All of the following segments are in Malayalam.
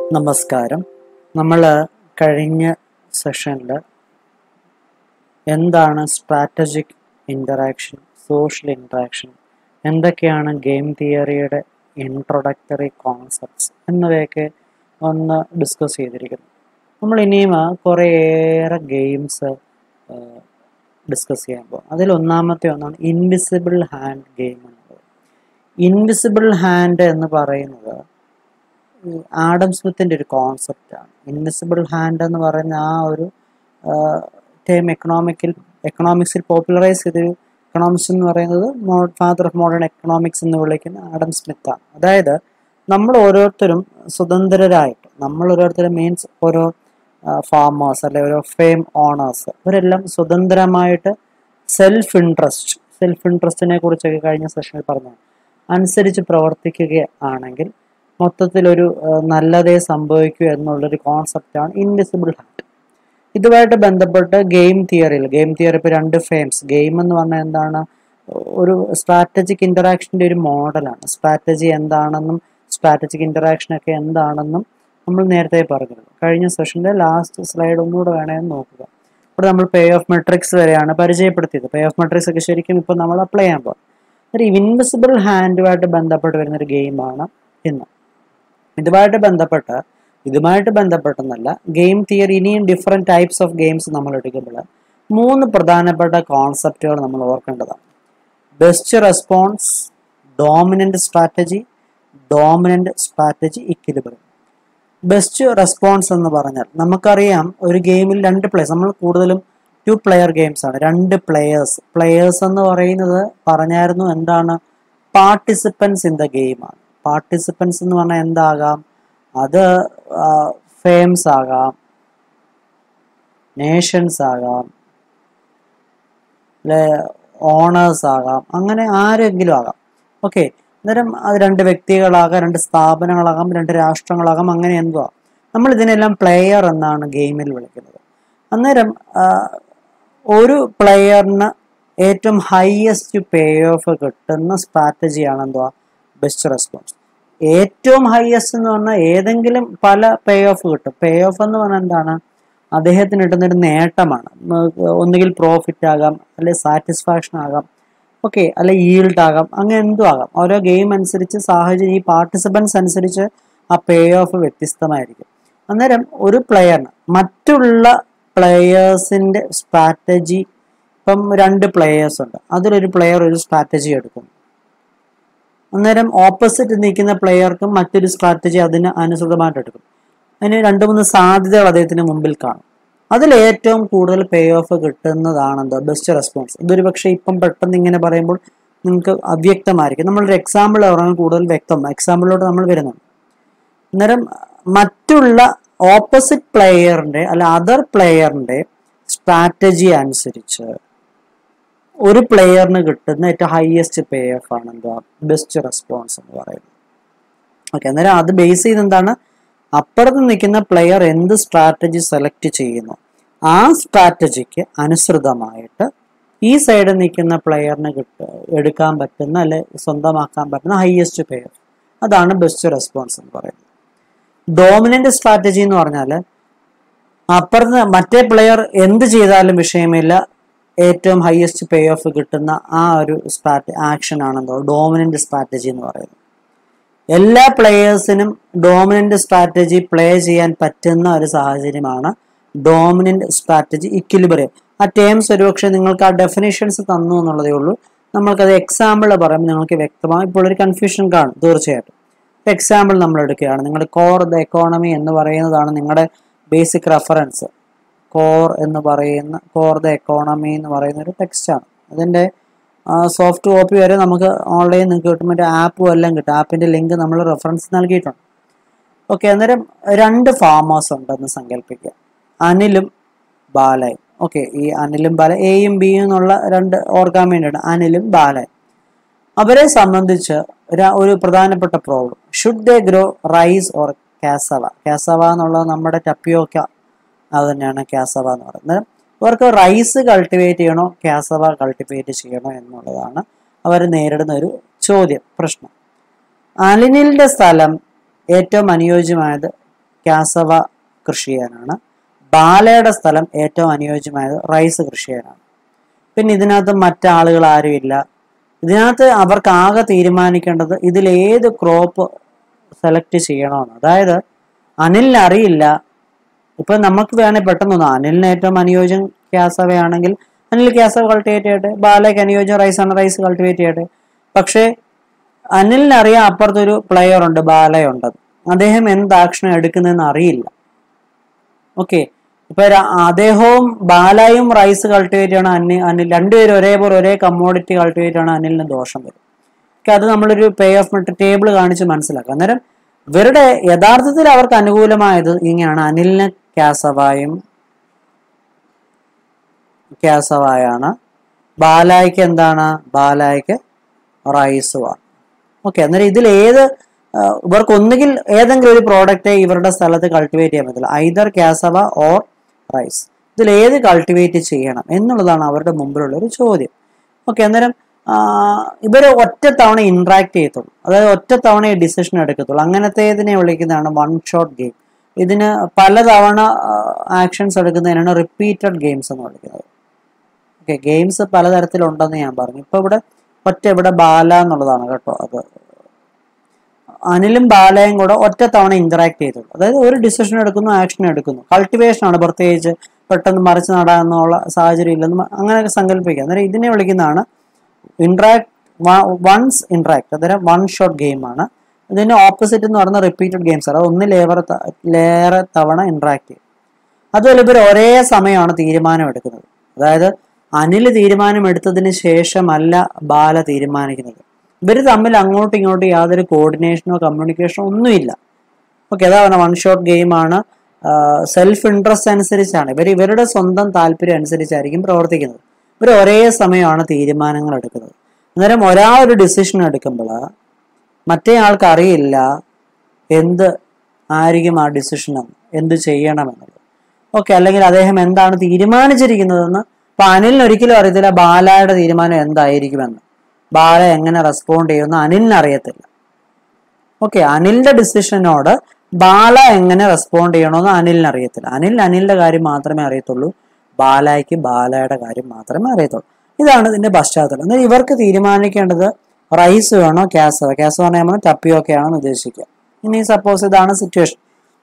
നമസ്കാരം നമ്മൾ കഴിഞ്ഞ സെഷനിൽ എന്താണ് സ്ട്രാറ്റജിക് ഇൻ്ററാക്ഷൻ സോഷ്യൽ ഇൻ്ററാക്ഷൻ എന്തൊക്കെയാണ് ഗെയിം തിയറിയുടെ ഇൻട്രൊഡക്ടറി കോൺസെപ്റ്റ്സ് എന്നിവയൊക്കെ ഒന്ന് ഡിസ്കസ് ചെയ്തിരിക്കുന്നു നമ്മൾ ഇനിയും കുറേയേറെ ഗെയിംസ് ഡിസ്കസ് ചെയ്യാൻ പോകും അതിൽ ഒന്നാമത്തെ ഒന്നാണ് ഇൻവിസിബിൾ ഹാൻഡ് ഗെയിം എന്നുള്ളത് ഇൻവിസിബിൾ ഹാൻഡ് എന്ന് പറയുന്നത് ഈ ആഡം സ്മിത്തിൻ്റെ ഒരു കോൺസെപ്റ്റാണ് ഇൻവിസിബിൾ ഹാൻഡ് എന്ന് പറയുന്ന ആ ഒരു ടേം എക്കണോമിക്കൽ എക്കണോമിക്സിൽ പോപ്പുലറൈസ് ചെയ്തൊരു എക്കണോമിക്സ് എന്ന് പറയുന്നത് ഫാദർ ഓഫ് മോഡേൺ എക്കണോമിക്സ് എന്ന് വിളിക്കുന്ന ആഡം സ്മിത്താണ് അതായത് നമ്മൾ ഓരോരുത്തരും സ്വതന്ത്രരായിട്ട് നമ്മൾ ഓരോരുത്തരും മീൻസ് ഓരോ ഫാമേഴ്സ് അല്ലെ ഓരോ ഫെയിം ഓണേഴ്സ് ഇവരെല്ലാം സ്വതന്ത്രമായിട്ട് സെൽഫ് ഇൻട്രസ്റ്റ് സെൽഫ് ഇൻട്രസ്റ്റിനെ കുറിച്ചൊക്കെ കഴിഞ്ഞ സെഷനിൽ പറഞ്ഞു അനുസരിച്ച് പ്രവർത്തിക്കുകയാണെങ്കിൽ മൊത്തത്തിലൊരു നല്ലതേ സംഭവിക്കൂ എന്നുള്ളൊരു കോൺസെപ്റ്റാണ് ഇൻവിസിബിൾ ഹാൻഡ് ഇതുമായിട്ട് ബന്ധപ്പെട്ട് ഗെയിം തിയറിയിൽ ഗെയിം തിയറി ഇപ്പോൾ രണ്ട് ഫെയിംസ് ഗെയിം എന്ന് പറഞ്ഞാൽ എന്താണ് ഒരു സ്ട്രാറ്റജിക് ഇൻ്ററാക്ഷൻ്റെ ഒരു മോഡലാണ് സ്ട്രാറ്റജി എന്താണെന്നും സ്ട്രാറ്റജിക് ഇൻ്ററാക്ഷൻ ഒക്കെ എന്താണെന്നും നമ്മൾ നേരത്തെ പറഞ്ഞിരുന്നു കഴിഞ്ഞ സെഷൻ്റെ ലാസ്റ്റ് സ്ലൈഡ് ഒന്നുകൂടെ വേണമെന്ന് നോക്കുക ഇവിടെ നമ്മൾ പേ ഓഫ് മെട്രിക്സ് വരെയാണ് പരിചയപ്പെടുത്തിയത് പേ ഓഫ് മെട്രിക്സ് ഒക്കെ ശരിക്കും ഇപ്പോൾ നമ്മൾ അപ്ലൈ ചെയ്യാൻ പോകും ഒരു ഇൻവിസിബിൾ ഹാൻഡുമായിട്ട് ബന്ധപ്പെട്ട് വരുന്ന ഒരു ഗെയിമാണ് ഇന്ന് ഇതുമായിട്ട് ബന്ധപ്പെട്ട് ഇതുമായിട്ട് ബന്ധപ്പെട്ടെന്നല്ല ഗെയിം തിയറി ഇനിയും ഡിഫറെൻറ്റ് ടൈപ്സ് ഓഫ് ഗെയിംസ് നമ്മൾ എടുക്കുമ്പോൾ മൂന്ന് പ്രധാനപ്പെട്ട കോൺസെപ്റ്റുകൾ നമ്മൾ ഓർക്കേണ്ടതാണ് best response dominant strategy dominant strategy equilibrium best response എന്ന് പറഞ്ഞാൽ നമുക്കറിയാം ഒരു ഗെയിമിൽ രണ്ട് പ്ലേയേഴ്സ് നമ്മൾ കൂടുതലും ടു പ്ലെയർ ഗെയിംസ് ആണ് രണ്ട് പ്ലെയേഴ്സ് പ്ലെയേഴ്സ് എന്ന് പറയുന്നത് പറഞ്ഞായിരുന്നു എന്താണ് പാർട്ടിസിപ്പൻസ് ഇൻ ദ ഗെയിമാണ് പാർട്ടിസിപ്പൻസ് എന്ന് പറഞ്ഞാൽ എന്താകാം അത് ഫെയിംസ് ആകാം നേഷൻസ് ആകാം അല്ലെ ഓണേഴ്സ് ആകാം അങ്ങനെ ആരെങ്കിലും ആകാം ഓക്കെ അന്നേരം അത് രണ്ട് വ്യക്തികളാകാം രണ്ട് സ്ഥാപനങ്ങളാകാം രണ്ട് രാഷ്ട്രങ്ങളാകാം അങ്ങനെ എന്തോ ആകാം നമ്മൾ ഇതിനെല്ലാം പ്ലെയർ എന്നാണ് ഗെയിമിൽ വിളിക്കുന്നത് അന്നേരം ഒരു പ്ലെയറിന് ഏറ്റവും ഹയസ്റ്റ് പേ ഓഫ് കിട്ടുന്ന സ്ട്രാറ്റജിയാണ് എന്തുവാ ബെസ്റ്റ് റെസ്പോൺസ് ഏറ്റവും ഹയസ്റ്റ് എന്ന് പറഞ്ഞാൽ ഏതെങ്കിലും പല പേ ഓഫ് കിട്ടും പേ ഓഫ് എന്ന് പറഞ്ഞാൽ എന്താണ് അദ്ദേഹത്തിന് കിട്ടുന്നൊരു നേട്ടമാണ് ഒന്നുകിൽ പ്രോഫിറ്റ് ആകാം അല്ലെ സാറ്റിസ്ഫാക്ഷൻ ആകാം ഓക്കെ അല്ലെ ഈൽഡ് ആകാം അങ്ങനെ എന്തും ആകാം ഓരോ ഗെയിം അനുസരിച്ച് സാഹചര്യം ഈ പാർട്ടിസിപ്പൻസ് അനുസരിച്ച് ആ പേ ഓഫ് വ്യത്യസ്തമായിരിക്കും അന്നേരം ഒരു പ്ലെയറിന് മറ്റുള്ള പ്ലെയേഴ്സിന്റെ സ്ട്രാറ്റജി ഇപ്പം രണ്ട് പ്ലെയേഴ്സ് ഉണ്ട് അതിലൊരു പ്ലെയർ ഒരു സ്ട്രാറ്റജി എടുക്കും അന്നേരം ഓപ്പോസിറ്റ് നിൽക്കുന്ന പ്ലെയർക്കും മറ്റൊരു സ്ട്രാറ്റജി അതിന് അനുസൃതമായിട്ട് എടുക്കും അതിന് രണ്ട് മൂന്ന് സാധ്യതകൾ അദ്ദേഹത്തിന് മുമ്പിൽ കാണും അതിൽ ഏറ്റവും കൂടുതൽ പേ ഓഫ് കിട്ടുന്നതാണ് എന്താ ബെസ്റ്റ് റെസ്പോൺസ് ഇതൊരു പക്ഷേ ഇപ്പം പെട്ടെന്ന് ഇങ്ങനെ പറയുമ്പോൾ നിങ്ങൾക്ക് അവ്യക്തമായിരിക്കും നമ്മളൊരു എക്സാമ്പിൾ പറഞ്ഞാൽ കൂടുതൽ വ്യക്തം എക്സാമ്പിളിലോട്ട് നമ്മൾ വരുന്നുണ്ട് അന്നേരം മറ്റുള്ള ഓപ്പോസിറ്റ് പ്ലെയറിന്റെ അല്ല അതർ പ്ലെയറിന്റെ സ്ട്രാറ്റജി അനുസരിച്ച് ഒരു പ്ലെയറിന് കിട്ടുന്ന ഏറ്റവും ഹയസ്റ്റ് പേ ഓഫ് ആണ് എന്താ ബെസ്റ്റ് റെസ്പോൺസ് എന്ന് പറയുന്നത് ഓക്കെ അന്നേരം അത് ബേസ് ചെയ്ത് എന്താണ് അപ്പുറത്ത് നിൽക്കുന്ന പ്ലെയർ എന്ത് സ്ട്രാറ്റജി സെലക്ട് ചെയ്യുന്നു ആ സ്ട്രാറ്റജിക്ക് അനുസൃതമായിട്ട് ഈ സൈഡിൽ നിൽക്കുന്ന പ്ലെയറിന് കിട്ട എടുക്കാൻ പറ്റുന്ന അല്ലെ സ്വന്തമാക്കാൻ പറ്റുന്ന ഹയസ്റ്റ് പേ ഓഫ് അതാണ് ബെസ്റ്റ് റെസ്പോൺസ് എന്ന് പറയുന്നത് ഡോമിനന്റ് സ്ട്രാറ്റജി എന്ന് പറഞ്ഞാൽ അപ്പുറത്ത് മറ്റേ പ്ലെയർ എന്ത് ചെയ്താലും വിഷയമില്ല ഏറ്റവും ഹയസ്റ്റ് പേ ഓഫ് കിട്ടുന്ന ആ ഒരു സ്ട്രാറ്റ ആക്ഷൻ ആണെന്തോ ഡോമിനന്റ് സ്ട്രാറ്റജി എന്ന് പറയുന്നത് എല്ലാ പ്ലെയേഴ്സിനും ഡോമിനന്റ് സ്ട്രാറ്റജി പ്ലേ ചെയ്യാൻ പറ്റുന്ന ഒരു സാഹചര്യമാണ് ഡോമിനന്റ് സ്ട്രാറ്റജി ഇക്വിലിബ്രിയം ആ ടേംസ് ഒരുപക്ഷെ നിങ്ങൾക്ക് ആ ഡെഫിനേഷൻസ് തന്നു എന്നുള്ളതേ ഉള്ളൂ നമ്മൾക്കത് എക്സാമ്പിൾ പറയുമ്പോൾ നിങ്ങൾക്ക് വ്യക്തമായി ഇപ്പോൾ ഒരു കൺഫ്യൂഷൻ കാണും തീർച്ചയായിട്ടും എക്സാമ്പിൾ നമ്മൾ എടുക്കുകയാണ് നിങ്ങളുടെ കോർ ദ എക്കോണമി എന്ന് പറയുന്നതാണ് നിങ്ങളുടെ ബേസിക് റെഫറൻസ് കോർ എന്ന് പറയുന്ന കോർ ദ എക്കോണമി എന്ന് പറയുന്ന ഒരു ടെക്സ്റ്റാണ് അതിൻ്റെ സോഫ്റ്റ് കോപ്പി വരെ നമുക്ക് ഓൺലൈൻ നിങ്ങൾക്ക് കിട്ടും മറ്റേ ആപ്പും എല്ലാം കിട്ടും ആപ്പിൻ്റെ ലിങ്ക് നമ്മൾ റെഫറൻസ് നൽകിയിട്ടുണ്ട് ഓക്കെ അന്നേരം രണ്ട് ഫാമേഴ്സ് ഉണ്ടെന്ന് സങ്കല്പിക്കുക അനിലും ബാലയും ഓക്കെ ഈ അനിലും ബാല എയും ബിയും എന്നുള്ള രണ്ട് ഓർക്കാൻ വേണ്ടിയാണ് അനിലും ബാലയും അവരെ സംബന്ധിച്ച് ഒരു പ്രധാനപ്പെട്ട problem should they grow rice or cassava cassava എന്നുള്ളത് നമ്മുടെ ടപ്പിയോക്ക അത് തന്നെയാണ് കാസവ എന്ന് പറയുന്നത് ഇവർക്ക് റൈസ് കൾട്ടിവേറ്റ് ചെയ്യണോ കാസവ കൾട്ടിവേറ്റ് ചെയ്യണോ എന്നുള്ളതാണ് അവർ നേരിടുന്ന ഒരു ചോദ്യം പ്രശ്നം അലിനിലിന്റെ സ്ഥലം ഏറ്റവും അനുയോജ്യമായത് കാസവ കൃഷി ചെയ്യാനാണ് ബാലയുടെ സ്ഥലം ഏറ്റവും അനുയോജ്യമായത് റൈസ് കൃഷി ചെയ്യാനാണ് പിന്നെ ഇതിനകത്ത് മറ്റാളുകൾ ആരുമില്ല ഇതിനകത്ത് അവർക്ക് ആകെ തീരുമാനിക്കേണ്ടത് ഇതിൽ ഏത് ക്രോപ്പ് സെലക്ട് ചെയ്യണമെന്ന് അതായത് അനിലിന് അറിയില്ല ഇപ്പൊ നമുക്ക് വേണേൽ പെട്ടെന്ന് തോന്നാം അനിലിന് ഏറ്റവും അനുയോജ്യം ക്യാസവയാണെങ്കിൽ അനിൽ ക്യാസവ കൾട്ടിവേറ്റ് ചെയ്യട്ടെ ബാലയ്ക്ക് അനുയോജ്യം റൈസ് ആണ് റൈസ് കൾട്ടിവേറ്റ് ചെയ്യട്ടെ പക്ഷേ അനിലിന് അറിയാം അപ്പുറത്തൊരു പ്ലെയർ ഉണ്ട് ബാലയുണ്ട് അദ്ദേഹം എന്ത് ആക്ഷൻ എടുക്കുന്നതെന്ന് അറിയില്ല ഓക്കെ ഇപ്പൊ ര- അദ്ദേഹവും ബാലയും റൈസ് കൾട്ടിവേറ്റ് ആണ് അനിൽ അനിൽ രണ്ടുപേരും ഒരേപോലെ ഒരേ കമ്മോഡിറ്റി കൾട്ടിവേറ്റ് ആണ് അനിലിന് ദോഷം വരും ഒക്കെ അത് നമ്മളൊരു പേ ഓഫ് മെട്ട് ടേബിൾ കാണിച്ച് മനസ്സിലാക്കാം അന്നേരം ഇവരുടെ യഥാർത്ഥത്തിൽ അവർക്ക് അനുകൂലമായത് ഇങ്ങനെയാണ് അനിലിന് കാസവായും കാസവായാണ് ബാലായ്ക്ക് എന്താണ് ബാലായ്ക്ക് റൈസുമാണ് ഓക്കെ അന്നേരം ഇതിൽ ഏത് ആ, ഇവർക്ക് ഒന്നുകിൽ ഏതെങ്കിലും ഒരു പ്രോഡക്റ്റ് ഇവരുടെ സ്ഥലത്ത് കൾട്ടിവേറ്റ് ചെയ്യാൻ പറ്റില്ല ഐദർ കാസവ ഓർ റൈസ് ഇതിൽ ഏത് കൾട്ടിവേറ്റ് ചെയ്യണം എന്നുള്ളതാണ് അവരുടെ മുമ്പിലുള്ള ഒരു ചോദ്യം ഓക്കെ അന്നേരം ഇവർ ഒറ്റ തവണ ഇന്ററാക്ട് ചെയ്യത്തുള്ളൂ അതായത് ഒറ്റ തവണ ഡിസിഷൻ എടുക്കത്തുള്ളൂ അങ്ങനത്തേതിനെ വിളിക്കുന്നതാണ് വൺ ഷോട്ട് ഗെയിം ഇതിന് പലതവണ ആക്ഷൻസ് എടുക്കുന്നതിനാണ് റിപ്പീറ്റഡ് ഗെയിംസ് എന്ന് വിളിക്കുന്നത് ഓക്കെ ഗെയിംസ് പലതരത്തിലുണ്ടെന്ന് ഞാൻ പറഞ്ഞു ഇപ്പൊ ഇവിടെ ഒറ്റ ഇവിടെ ബാല എന്നുള്ളതാണ് കേട്ടോ അത് അനിലും ബാലയും കൂടെ ഒറ്റ തവണ ഇന്ററാക്ട് ചെയ്തുള്ളൂ അതായത് ഒരു ഡിസിഷൻ എടുക്കുന്നു ആക്ഷൻ എടുക്കുന്നു കൾട്ടിവേഷൻ ആണ് പ്രത്യേകിച്ച് പെട്ടെന്ന് മറിച്ച് നടാന്നുള്ള സാഹചര്യം ഇല്ലെന്ന് മ- അങ്ങനെയൊക്കെ സങ്കല്പിക്കുക അന്നേരം ഇതിനെ വിളിക്കുന്നതാണ് ഇന്ററാക്ട് വൺസ് ഇന്ററാക്ട് അന്നേരം വൺ ഷോട്ട് ഗെയിമാണ് ഇതിന്റെ ഓപ്പോസിറ്റ് എന്ന് പറയുന്ന റിപ്പീറ്റഡ് ഗെയിംസ് ആണ് ഒന്നിലേറെ ത- ലേറെ തവണ ഇന്ററാക്ട് ചെയ്യും അതുപോലെ ഇവർ ഒരേ സമയമാണ് തീരുമാനം എടുക്കുന്നത് അതായത് അനിൽ തീരുമാനം എടുത്തതിന് ശേഷമല്ല ബാല തീരുമാനിക്കുന്നത് ഇവർ തമ്മിൽ അങ്ങോട്ടും ഇങ്ങോട്ടും യാതൊരു കോർഡിനേഷനോ കമ്മ്യൂണിക്കേഷനോ ഒന്നുമില്ല ഓക്കെ അതാ പറഞ്ഞ വൺ ഷോട്ട് ഗെയിമാണ് സെൽഫ് ഇൻട്രസ്റ്റ് അനുസരിച്ചാണ് ഇവർ ഇവരുടെ സ്വന്തം താല്പര്യം അനുസരിച്ചായിരിക്കും പ്രവർത്തിക്കുന്നത് ഇവർ ഒരേ സമയമാണ് തീരുമാനങ്ങൾ എടുക്കുന്നത് അന്നേരം ഒരാളൊരു ഡിസിഷൻ എടുക്കുമ്പോൾ മറ്റേ ആൾക്ക് അറിയില്ല എന്ത് ആയിരിക്കും ആ ഡിസിഷൻ എന്ന് എന്ത് ചെയ്യണമെന്നുള്ളത് ഓക്കെ അല്ലെങ്കിൽ അദ്ദേഹം എന്താണ് തീരുമാനിച്ചിരിക്കുന്നതെന്ന് ഇപ്പൊ അനിലിന് ഒരിക്കലും അറിയത്തില്ല ബാലയുടെ തീരുമാനം എന്തായിരിക്കുമെന്ന് ബാല എങ്ങനെ റെസ്പോണ്ട് ചെയ്യുമെന്ന് അനിലിന് അറിയത്തില്ല ഓക്കെ അനിലിന്റെ ഡിസിഷനോട് ബാല എങ്ങനെ റെസ്പോണ്ട് ചെയ്യണമെന്ന് അനിലിന് അറിയത്തില്ല അനിൽ അനിലിന്റെ കാര്യം മാത്രമേ അറിയത്തുള്ളൂ ബാലയ്ക്ക് ബാലയുടെ കാര്യം മാത്രമേ അറിയത്തുള്ളൂ ഇതാണ് ഇതിന്റെ പശ്ചാത്തലം എന്നാൽ ഇവർക്ക് തീരുമാനിക്കേണ്ടത് റൈസ് വേണോ ക്യാസ് ക്യാസ് പറഞ്ഞാൽ നമ്മൾ ടപ്പിയൊക്കെയാണെന്ന് ഉദ്ദേശിക്കുക ഇനി സപ്പോസ് ഇതാണ് സിറ്റുവേഷൻ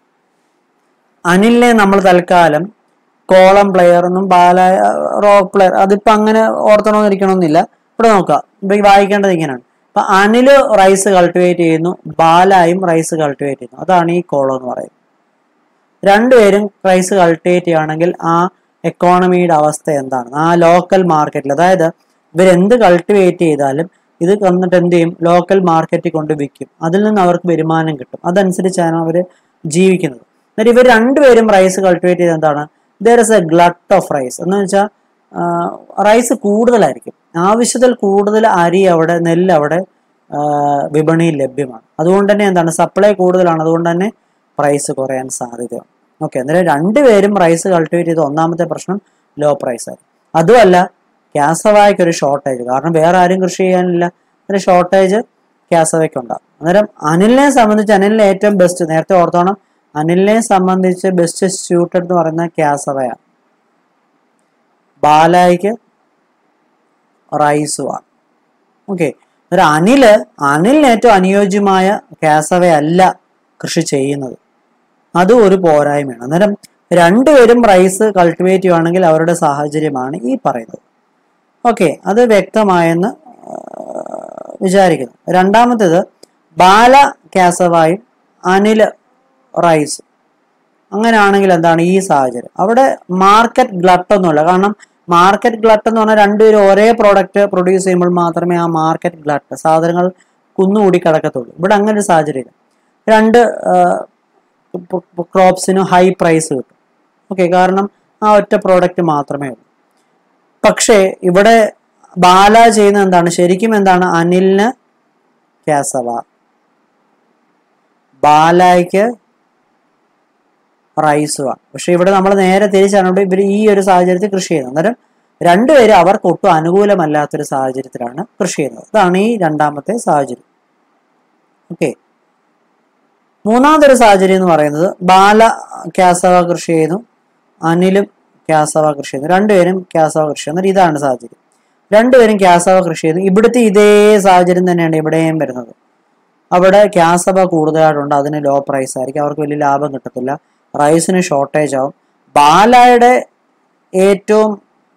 അനിലിനെ നമ്മൾ തൽക്കാലം കോളം പ്ലെയർ എന്നും ബാല റോക്ക് പ്ലെയർ അതിപ്പോ അങ്ങനെ ഓർത്തണമെന്നിരിക്കണമെന്നില്ല ഇവിടെ നോക്കാം ഇപ്പൊ ഈ വായിക്കേണ്ടത് ഇങ്ങനെയാണ് അപ്പൊ അനില് റൈസ് കൾട്ടിവേറ്റ് ചെയ്യുന്നു ബാലായും റൈസ് കൾട്ടിവേറ്റ് ചെയ്യുന്നു അതാണ് ഈ കോളം എന്ന് പറയുന്നത് രണ്ടുപേരും റൈസ് കൾട്ടിവേറ്റ് ചെയ്യുകയാണെങ്കിൽ ആ എക്കോണമിയുടെ അവസ്ഥ എന്താണ് ആ ലോക്കൽ മാർക്കറ്റിൽ അതായത് ഇവരെന്ത് കൾട്ടിവേറ്റ് ചെയ്താലും ഇത് വന്നിട്ട് എന്ത് ചെയ്യും ലോക്കൽ മാർക്കറ്റിൽ കൊണ്ട് വിൽക്കും അതിൽ നിന്ന് അവർക്ക് വരുമാനം കിട്ടും അതനുസരിച്ചാണ് അവർ ജീവിക്കുന്നത് എന്നിട്ട് ഇവർ രണ്ടുപേരും റൈസ് കൾട്ടിവേറ്റ് ചെയ്ത് എന്താണ് there is a glut of rice എന്ന് വെച്ചാൽ റൈസ് കൂടുതലായിരിക്കും ആവശ്യത്തിൽ കൂടുതൽ അരി അവിടെ നെല്ല് അവിടെ ആ, വിപണിയിൽ ലഭ്യമാണ് അതുകൊണ്ട് തന്നെ എന്താണ് സപ്ലൈ കൂടുതലാണ് അതുകൊണ്ട് തന്നെ പ്രൈസ് കുറയാൻ സാധ്യതയുണ്ട് ഓക്കെ അന്നേരം രണ്ടുപേരും റൈസ് കൾട്ടിവേറ്റ് ചെയ്ത ഒന്നാമത്തെ പ്രശ്നം ലോ പ്രൈസ് ആയിരുന്നു അതുമല്ല ക്യാസവായ്ക്ക് ഒരു ഷോർട്ടേജ് കാരണം വേറെ ആരും കൃഷി ചെയ്യാനില്ല ഒരു ഷോർട്ടേജ് ക്യാസവയ്ക്ക് ഉണ്ടാകും അന്നേരം അനിലിനെ സംബന്ധിച്ച് അനിലിനെ ഏറ്റവും ബെസ്റ്റ് നേരത്തെ ഓർത്തോണം അനിലിനെ സംബന്ധിച്ച് ബെസ്റ്റ് സ്യൂട്ടഡ് എന്ന് പറയുന്ന ക്യാസവയാണ് ബാലായിക്ക് റൈസുമാണ് ഓക്കെ അന്നേരം അനില് അനിലിന് ഏറ്റവും അനുയോജ്യമായ കാസവയല്ല കൃഷി ചെയ്യുന്നത് അതും ഒരു പോരായ്മയാണ് അന്നേരം രണ്ടുപേരും റൈസ് കൾട്ടിവേറ്റ് ചെയ്യുവാണെങ്കിൽ അവരുടെ സാഹചര്യമാണ് ഈ പറയുന്നത് ഓക്കെ അത് വ്യക്തമായെന്ന് ആ, വിചാരിക്കുന്നു രണ്ടാമത്തേത് ബാല കാസവായും അനിൽ റൈസ് അങ്ങനെയാണെങ്കിൽ എന്താണ് ഈ സാഹചര്യം അവിടെ മാർക്കറ്റ് ഗ്ലട്ട് ഒന്നുമില്ല കാരണം മാർക്കറ്റ് ഗ്ലട്ട് എന്ന് പറഞ്ഞാൽ രണ്ടുപേരും ഒരേ പ്രോഡക്റ്റ് പ്രൊഡ്യൂസ് ചെയ്യുമ്പോൾ മാത്രമേ ആ മാർക്കറ്റ് ഗ്ലട്ട് സാധനങ്ങൾ കുന്നുകൂടി കിടക്കത്തുള്ളൂ ഇവിടെ അങ്ങനെ ഒരു സാഹചര്യമില്ല രണ്ട് ക്രോപ്സിന് ഹൈ പ്രൈസ് കിട്ടും ഓക്കെ കാരണം ആ ഒറ്റ പ്രോഡക്റ്റ് മാത്രമേ ഉള്ളൂ പക്ഷേ ഇവിടെ ബാല ചെയ്യുന്നത് എന്താണ് ശരിക്കും എന്താണ് അനിലിന് കാസവ ബാലായ്ക്ക് റൈസുമാണ് പക്ഷെ ഇവിടെ നമ്മൾ നേരെ തിരിച്ചാണ് ഇവർ ഈ ഒരു സാഹചര്യത്തിൽ കൃഷി ചെയ്യുന്നത് അന്നേരം രണ്ടുപേരും അവർക്ക് ഒട്ടും അനുകൂലമല്ലാത്തൊരു സാഹചര്യത്തിലാണ് കൃഷി ചെയ്യുന്നത് അതാണ് ഈ രണ്ടാമത്തെ സാഹചര്യം ഓക്കെ മൂന്നാമതൊരു സാഹചര്യം എന്ന് പറയുന്നത് ബാല ക്യാസവ കൃഷി ചെയ്യുന്നു അനിലും ക്യാസവ കൃഷി ചെയ്യുന്നു രണ്ടുപേരും ക്യാസവ കൃഷി ചെയ്യുന്നു ഇതാണ് സാഹചര്യം രണ്ടുപേരും ക്യാസവ കൃഷി ചെയ്യുന്നു ഇവിടുത്തെ ഇതേ സാഹചര്യം തന്നെയാണ് ഇവിടെയും വരുന്നത് അവിടെ ക്യാസവ കൂടുതലായിട്ടുണ്ട് അതിന് ലോ പ്രൈസ് ആയിരിക്കും അവർക്ക് വലിയ ലാഭം കിട്ടത്തില്ല റൈസിന് ഷോർട്ടേജ് ആവും ബാലയുടെ ഏറ്റവും